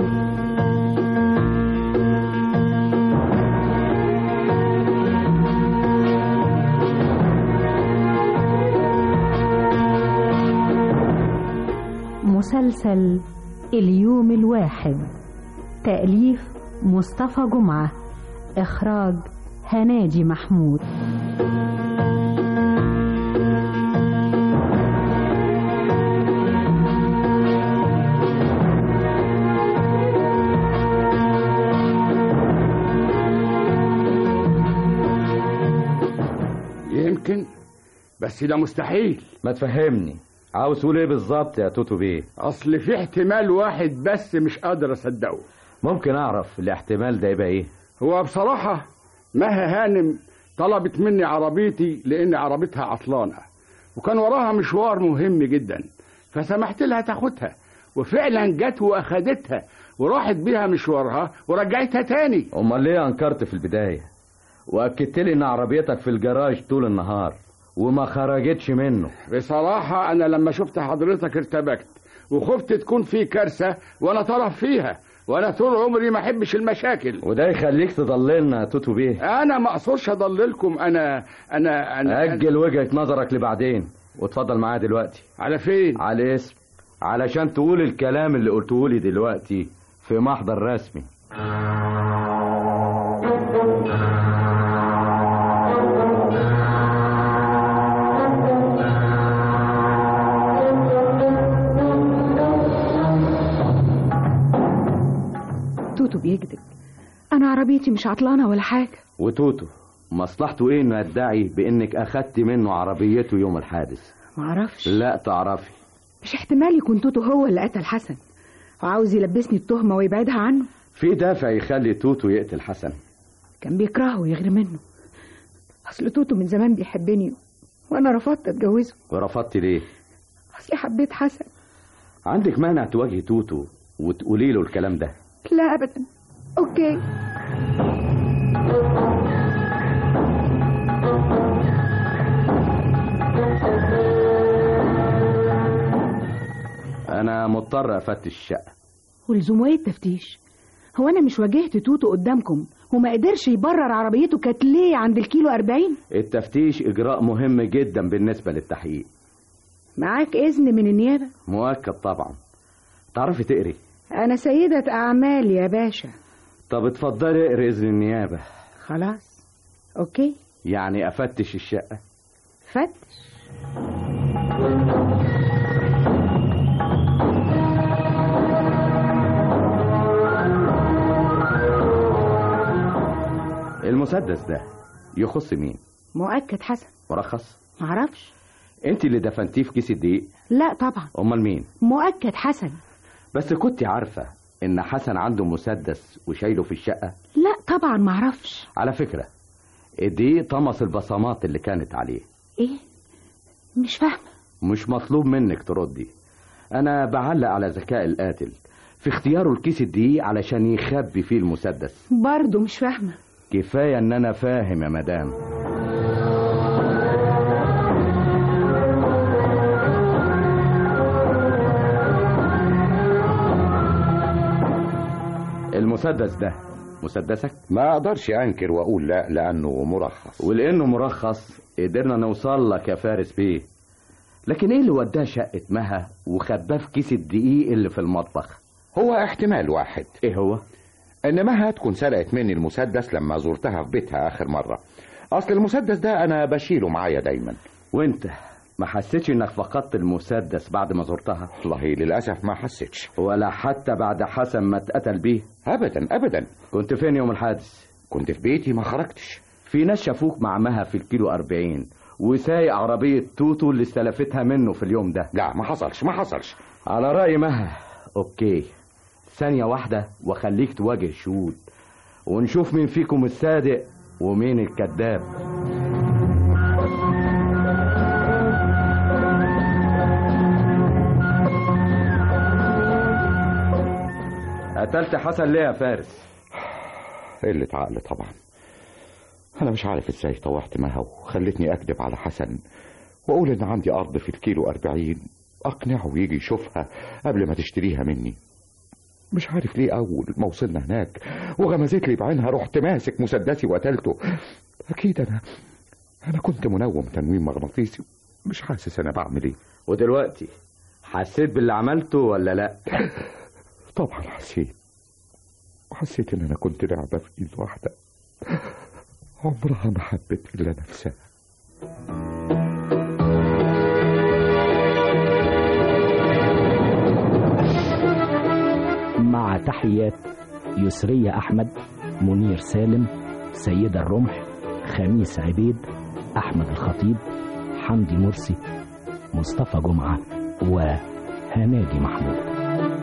مسلسل اليوم الواحد تأليف مصطفى جمعة إخراج هناجي محمود يمكن بس ده مستحيل ما تفهمني عاوز تقول ايه بالظبط يا توتو بيه اصل في احتمال واحد بس مش قادر اصدقه ممكن اعرف الاحتمال ده يبقى ايه هو بصراحة مها هانم طلبت مني عربيتي لأن عربيتها عطلانة وكان وراها مشوار مهم جدا فسمحت لها تاخدها وفعلا جت واخدتها وراحت بيها مشوارها ورجعتها تاني امال ليه انكرت في البدايه واكدت لي ان عربيتك في الجراج طول النهار وما خرجتش منه بصراحة أنا لما شفت حضرتك ارتبكت وخفت تكون في كارثة وأنا طرف فيها وأنا طول عمري ما أحبش المشاكل وده يخليك تضللنا يا توتو بيه أنا ما أقصرش أضللكم أنا أنا أنا اجل وجهه نظرك لبعدين واتفضل معايا دلوقتي على فين على الاسم علشان تقول الكلام اللي قلته لي دلوقتي في محضر رسمي توتو بيكذب انا عربيتي مش عطلانه ولا حاجه وتوتو مصلحته ايه انه يدعي بانك اخدت منه عربيته يوم الحادث معرفش لا تعرفي مش احتمال يكون توتو هو اللي قتل حسن وعاوز يلبسني التهمة ويبعدها عنه في دافع يخلي توتو يقتل حسن كان بيكرهه ويغير منه اصل توتو من زمان بيحبني وانا رفضت اتجوزه ورفضتي ليه اصلي حبيت حسن عندك مانع تواجهي توتو وتقولي له الكلام ده لا ابدا اوكي انا مضطر افتش الشقه ولزومه ايه التفتيش هو انا مش واجهت توتو قدامكم وما قدرش يبرر عربيته كانت ليه عند الكيلو 40 التفتيش اجراء مهم جدا بالنسبه للتحقيق معاك اذن من النيابه مؤكد طبعا تعرفي تقري انا سيده اعمال يا باشا طب اتفضلي اقري اذن النيابه خلاص اوكي يعني افتش الشقه فتش المسدس ده يخص مين مؤكد حسن مرخص معرفش انت اللي دفنتيه في كيس الدقيق لا طبعا امال مين مؤكد حسن بس كنت عارفه ان حسن عنده مسدس وشايله في الشقه لا طبعا معرفش على فكره الدقيق طمس البصمات اللي كانت عليه ايه مش فاهمه مش مطلوب منك تردي انا بعلق على ذكاء القاتل في اختياره الكيس الدقيق علشان يخبي فيه المسدس برضه مش فاهمه كفايه ان انا فاهم يا مدام المسدس ده مسدسك ما اقدرش انكر واقول لا لانه مرخص ولانه مرخص قدرنا نوصل لك يا فارس بيه لكن ايه اللي وداه شقه مها وخباه في كيس الدقيق اللي في المطبخ هو احتمال واحد ايه هو ان مها تكون سرقت مني المسدس لما زرتها في بيتها اخر مره اصل المسدس ده انا بشيله معايا دايما وانت ما حسيتش انك فقدت المسدس بعد ما زرتها والله للاسف ما حسيتش ولا حتى بعد حسن ما اتقتل بيه ابدا ابدا كنت فين يوم الحادث كنت في بيتي ما خرجتش في ناس شافوك مع مها في الكيلو 40 وسايق عربية توتو اللي استلفتها منه في اليوم ده لا ما حصلش ما حصلش على رأي مها اوكي ثانية واحدة وخليك تواجه شهود ونشوف مين فيكم الصادق ومين الكذاب قتلت حسن ليه يا فارس قلة عقل طبعا انا مش عارف ازاي طوعت مها وخلتني اكذب على حسن واقول ان عندي ارض في الكيلو أربعين اقنعه يجي يشوفها قبل ما تشتريها مني مش عارف ليه اول ما وصلنا هناك وغمزت لي بعينها رحت ماسك مسدسي وقتلته اكيد انا انا كنت منوم تنويم مغناطيسي مش حاسس انا بعمل ايه ودلوقتي حسيت باللي عملته ولا لا طبعا حسيت وحسيت ان انا كنت لعبة في ايد واحدة عمرها ما حبت الا نفسها مع تحيات يسرية أحمد منير سالم سيدة الرمح خميس عبيد أحمد الخطيب حمدي مرسي مصطفى جمعة وهنادي محمود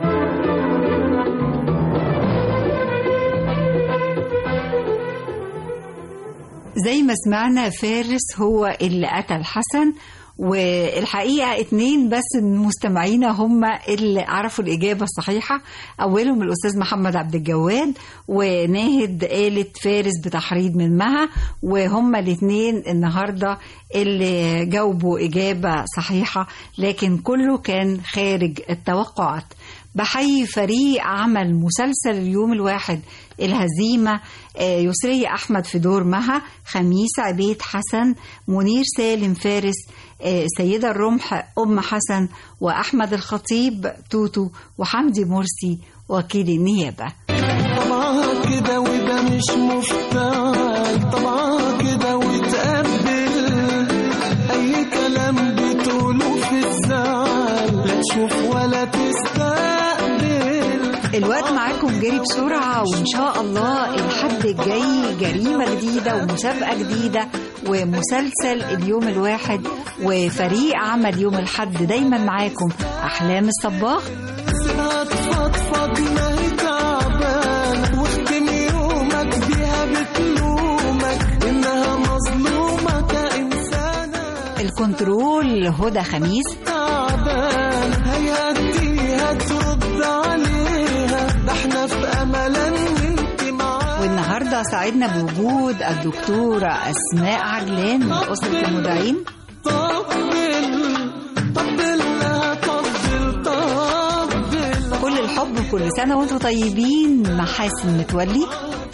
زي ما سمعنا فارس هو اللي قتل حسن والحقيقة اتنين بس من مستمعينا هم اللي عرفوا الإجابة الصحيحة أولهم الأستاذ محمد عبد الجواد وناهد قالت فارس بتحريض من مها وهم الاتنين النهاردة اللي جاوبوا إجابة صحيحة لكن كله كان خارج التوقعات بحيي فريق عمل مسلسل اليوم الواحد الهزيمة يسرية أحمد في دور مها خميس عبيد حسن منير سالم فارس سيدة الرمح أم حسن وأحمد الخطيب توتو وحمدي مرسي وكيل النيابة طبعا كده وده مش مفتاح طبعا كده وتقبل أي كلام بتقوله في الزعل لا تشوف ولا تستقبل الوقت معاكم جري بسرعة وإن شاء الله الحد الجاي جريمة جديدة ومسابقة جديدة ومسلسل اليوم الواحد وفريق عمل يوم الحد دايما معاكم أحلام الصباغ هتفضفض ما هي تعبانة واختم يومك بيها بتلومك إنها مظلومة كإنسانة الكنترول هدى خميس تعبان هيهديها ترد عليها ده احنا في أمل إن انت معانا والنهاردة سعدنا بوجود الدكتورة أسماء عجلان من أسرة المذيعين طبل طبل لها طبل طبل كل الحب كل سنة وانتم طيبين محاسن متولي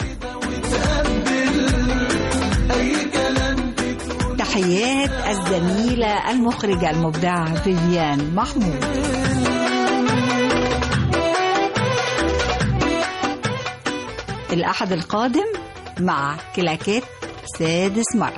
أي كلام تحيات الزميلة المخرجة المبدعة فيفيان محمود الأحد القادم مع كلاكات سادس مرة